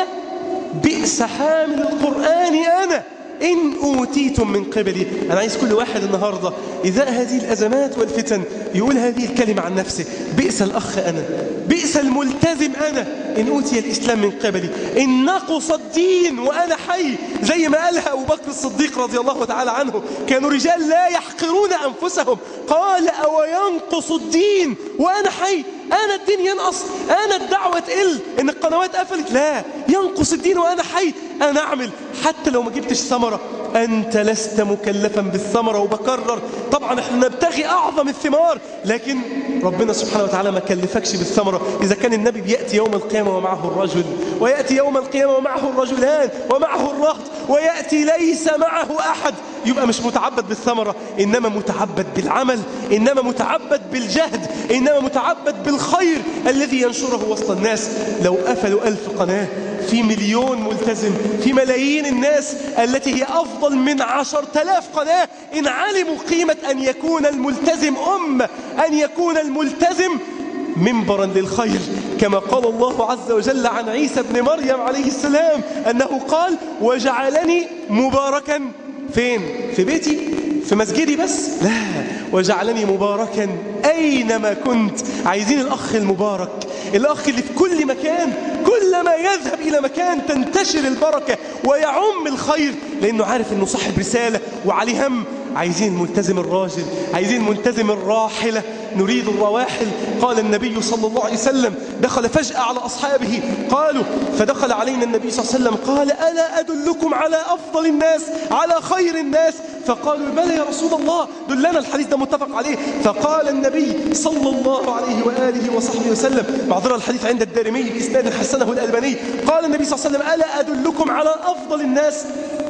Speaker 1: بئس حامل القرآن أنا إن أوتيتم من قبلي أنا عايز كل واحد النهاردة إذا هذه الأزمات والفتن يقول هذه الكلمة عن نفسه بئس الأخ أنا بئس الملتزم أنا إن أوتي الإسلام من قبلي إن نقص الدين وأنا حي زي ما قالها أبو بكر الصديق رضي الله تعالى عنه كانوا رجال لا يحقرون أنفسهم قال أو ينقص الدين وأنا حي أنا الدين ينقص أنا الدعوة تقل إن القنوات قفلت لا ينقص الدين وأنا حي أنا أعمل حتى لو ما جبتش ثمرة أنت لست مكلفا بالثمرة وبكرر طبعا احنا نبتغي أعظم الثمار لكن ربنا سبحانه وتعالى ما كلفكش بالثمرة إذا كان النبي بيأتي يوم القيامة ومعه الرجل ويأتي يوم القيامة ومعه الرجلان ومعه الرهط ويأتي ليس معه أحد يبقى مش متعبد بالثمرة إنما متعبد بالعمل إنما متعبد بالجهد إنما متعبد بالخير الذي ينشره وسط الناس لو قفلوا ألف قناة في مليون ملتزم في ملايين الناس التي هي أفضل من عشر تلاف قناة إن علموا قيمة أن يكون الملتزم أمة أن يكون الملتزم منبرا للخير كما قال الله عز وجل عن عيسى بن مريم عليه السلام أنه قال وجعلني مباركا فين في بيتي في مسجدي بس لا وجعلني مباركا أينما كنت عايزين الأخ المبارك الأخ اللي في كل مكان كلما يذهب إلى مكان تنتشر البركة ويعم الخير لأنه عارف أنه صاحب رسالة وعليه هم عايزين الملتزم الراجل عايزين الملتزم الراحلة نريد الرواحل قال النبي صلى الله عليه وسلم دخل فجأة على أصحابه قالوا فدخل علينا النبي صلى الله عليه وسلم قال ألا أدلكم على أفضل الناس على خير الناس فقالوا بلى يا رسول الله دلنا الحديث ده متفق عليه فقال النبي صلى الله عليه وآله وصحبه وسلم معذرة الحديث عند الدارمي بإسناد حسنه الألباني قال النبي صلى الله عليه وسلم ألا أدلكم على أفضل الناس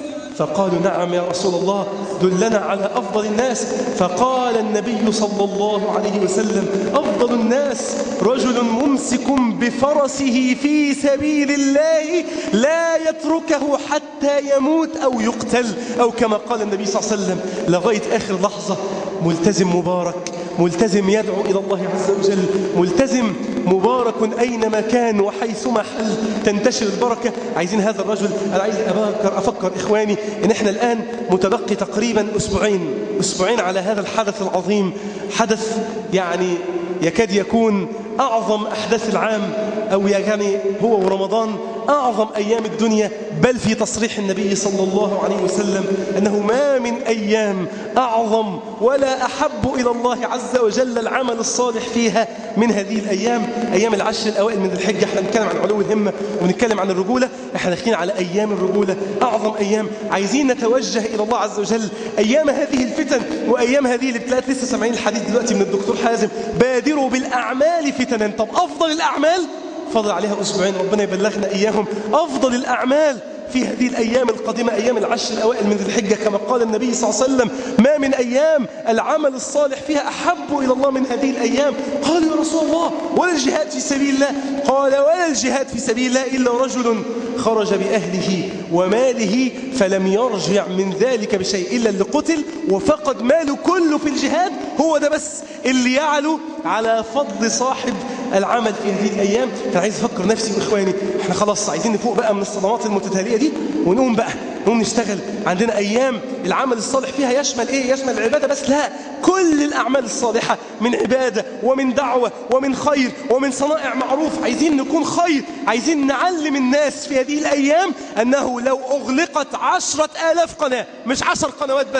Speaker 1: فقالوا نعم يا رسول الله دلنا على أفضل الناس فقال النبي صلى الله عليه وسلم أفضل الناس رجل ممسك بفرسه في سبيل الله لا يتركه حتى يموت أو يقتل أو كما قال النبي صلى الله عليه وسلم لغاية آخر لحظة ملتزم مبارك ملتزم يدعو إلى الله عز وجل ملتزم مبارك أينما كان وحيثما حل تنتشر البركة عايزين هذا الرجل أنا عايز أفكر, أفكر إخواني إن إحنا الآن متبقي تقريبا أسبوعين أسبوعين على هذا الحدث العظيم حدث يعني يكاد يكون أعظم أحداث العام أو يعني هو ورمضان أعظم أيام الدنيا بل في تصريح النبي صلى الله عليه وسلم أنه ما من أيام أعظم ولا أحب إلى الله عز وجل العمل الصالح فيها من هذه الأيام أيام العشر الأوائل من الحجة احنا بنتكلم عن علو الهمة ونتكلم عن الرجولة احنا داخلين على أيام الرجولة أعظم أيام عايزين نتوجه إلى الله عز وجل أيام هذه الفتن وأيام هذه الابتلاءات لسه سامعين الحديث دلوقتي من الدكتور حازم بادروا بالأعمال فتنا طب أفضل الأعمال فضل عليها أسبوعين ربنا يبلغنا إياهم أفضل الأعمال في هذه الأيام القادمة أيام العشر الأوائل من ذي الحجة كما قال النبي صلى الله عليه وسلم ما من أيام العمل الصالح فيها أحب إلى الله من هذه الأيام قال يا رسول الله ولا الجهاد في سبيل الله قال ولا الجهاد في سبيل الله إلا رجل خرج بأهله وماله فلم يرجع من ذلك بشيء إلا اللي قتل وفقد ماله كله في الجهاد هو ده بس اللي يعلو على فضل صاحب العمل في هذه الأيام فأنا عايز أفكر نفسي وإخواني احنا خلاص عايزين نفوق بقى من الصدمات المتتالية دي ونقوم بقى نقوم نشتغل عندنا أيام العمل الصالح فيها يشمل إيه يشمل العبادة بس لا كل الأعمال الصالحة من عبادة ومن دعوة ومن خير ومن صنائع معروف عايزين نكون خير عايزين نعلم الناس في هذه الأيام أنه لو أغلقت عشرة آلاف قناة مش عشر قنوات بس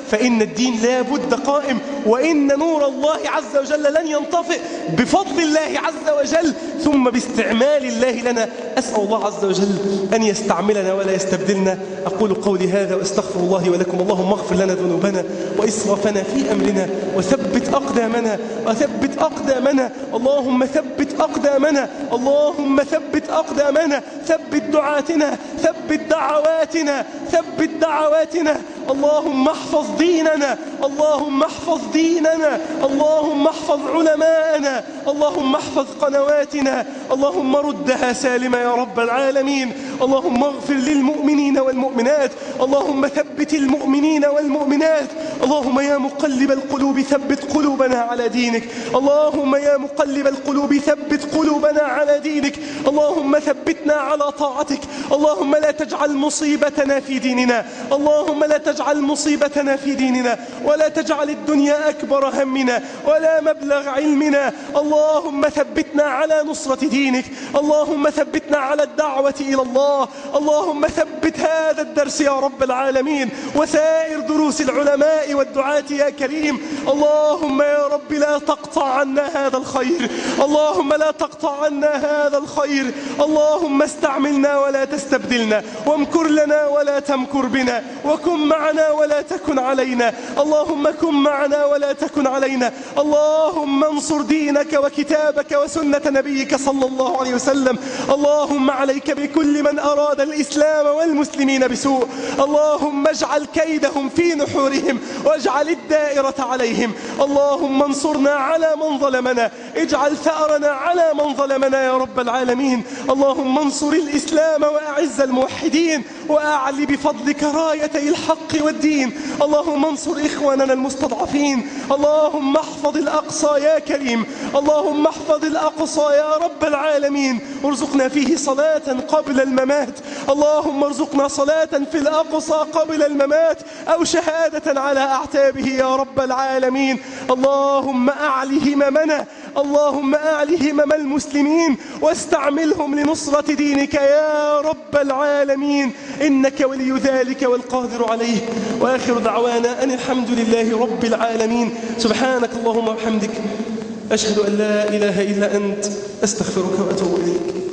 Speaker 1: فإن الدين لا بد قائم وإن نور الله عز وجل لن ينطفئ بفضل الله عز وجل ثم باستعمال الله لنا أسأل الله عز وجل أن يستعملنا ولا يستبدلنا أقول قولي هذا وأستغفر الله لي ولكم اللهم اغفر لنا ذنوبنا وإسرافنا في أمرنا وثبت أقدامنا وثبت أقدامنا اللهم ثبت أقدامنا اللهم ثبت أقدامنا ثبت دعاتنا ثبت دعواتنا ثبت دعواتنا اللهم احفظ ديننا اللهم احفظ ديننا اللهم احفظ علماءنا اللهم احفظ قنواتنا اللهم ردها سالمة يا رب العالمين اللهم اغفر للمؤمنين والمؤمنات اللهم ثبت المؤمنين والمؤمنات اللهم يا مقلب القلوب ثبت قلوبنا على دينك اللهم يا مقلب القلوب ثبت قلوبنا على دينك اللهم ثبتنا على طاعتك اللهم لا تجعل مصيبتنا في ديننا اللهم لا تجعل مصيبتنا في ديننا ولا تجعل الدنيا أكبر همنا ولا مبلغ علمنا اللهم ثبتنا على نصرة دينك اللهم ثبتنا على الدعوة إلى الله اللهم ثبت هذا الدرس يا رب العالمين وسائر دروس العلماء والدعاة يا كريم اللهم يا رب لا تقطع عنا هذا الخير اللهم لا تقطع عنا هذا الخير اللهم استعملنا ولا تستبدلنا وامكر لنا ولا تمكر بنا وكن معنا ولا تكن علينا اللهم كن معنا ولا تكن علينا اللهم انصر دينك وكتابك وسنة نبيك صلى الله عليه وسلم اللهم عليك بكل من أراد الإسلام والمسلمين بسوء اللهم اجعل كيدهم في نحورهم واجعل الدائرة عليهم اللهم انصرنا على من ظلمنا اجعل ثأرنا على من ظلمنا يا رب العالمين اللهم انصر الإسلام وأعز الموحدين وأعلي بفضلك رايتي الحق والدين اللهم انصر إخواننا المستضعفين اللهم احفظ الأقصى يا كريم اللهم احفظ الأقصى يا رب العالمين ارزقنا فيه صلاة قبل الممات اللهم ارزقنا صلاة في الأقصى قبل الممات أو شهادة على أعتابه يا رب العالمين اللهم أعلي هممنا اللهم أعلي همم المسلمين واستعملهم لنصرة دينك يا رب العالمين إنك ولي ذلك والقادر عليه وآخر دعوانا أن الحمد لله رب العالمين سبحانك اللهم وبحمدك أشهد أن لا إله إلا أنت أستغفرك وأتوب إليك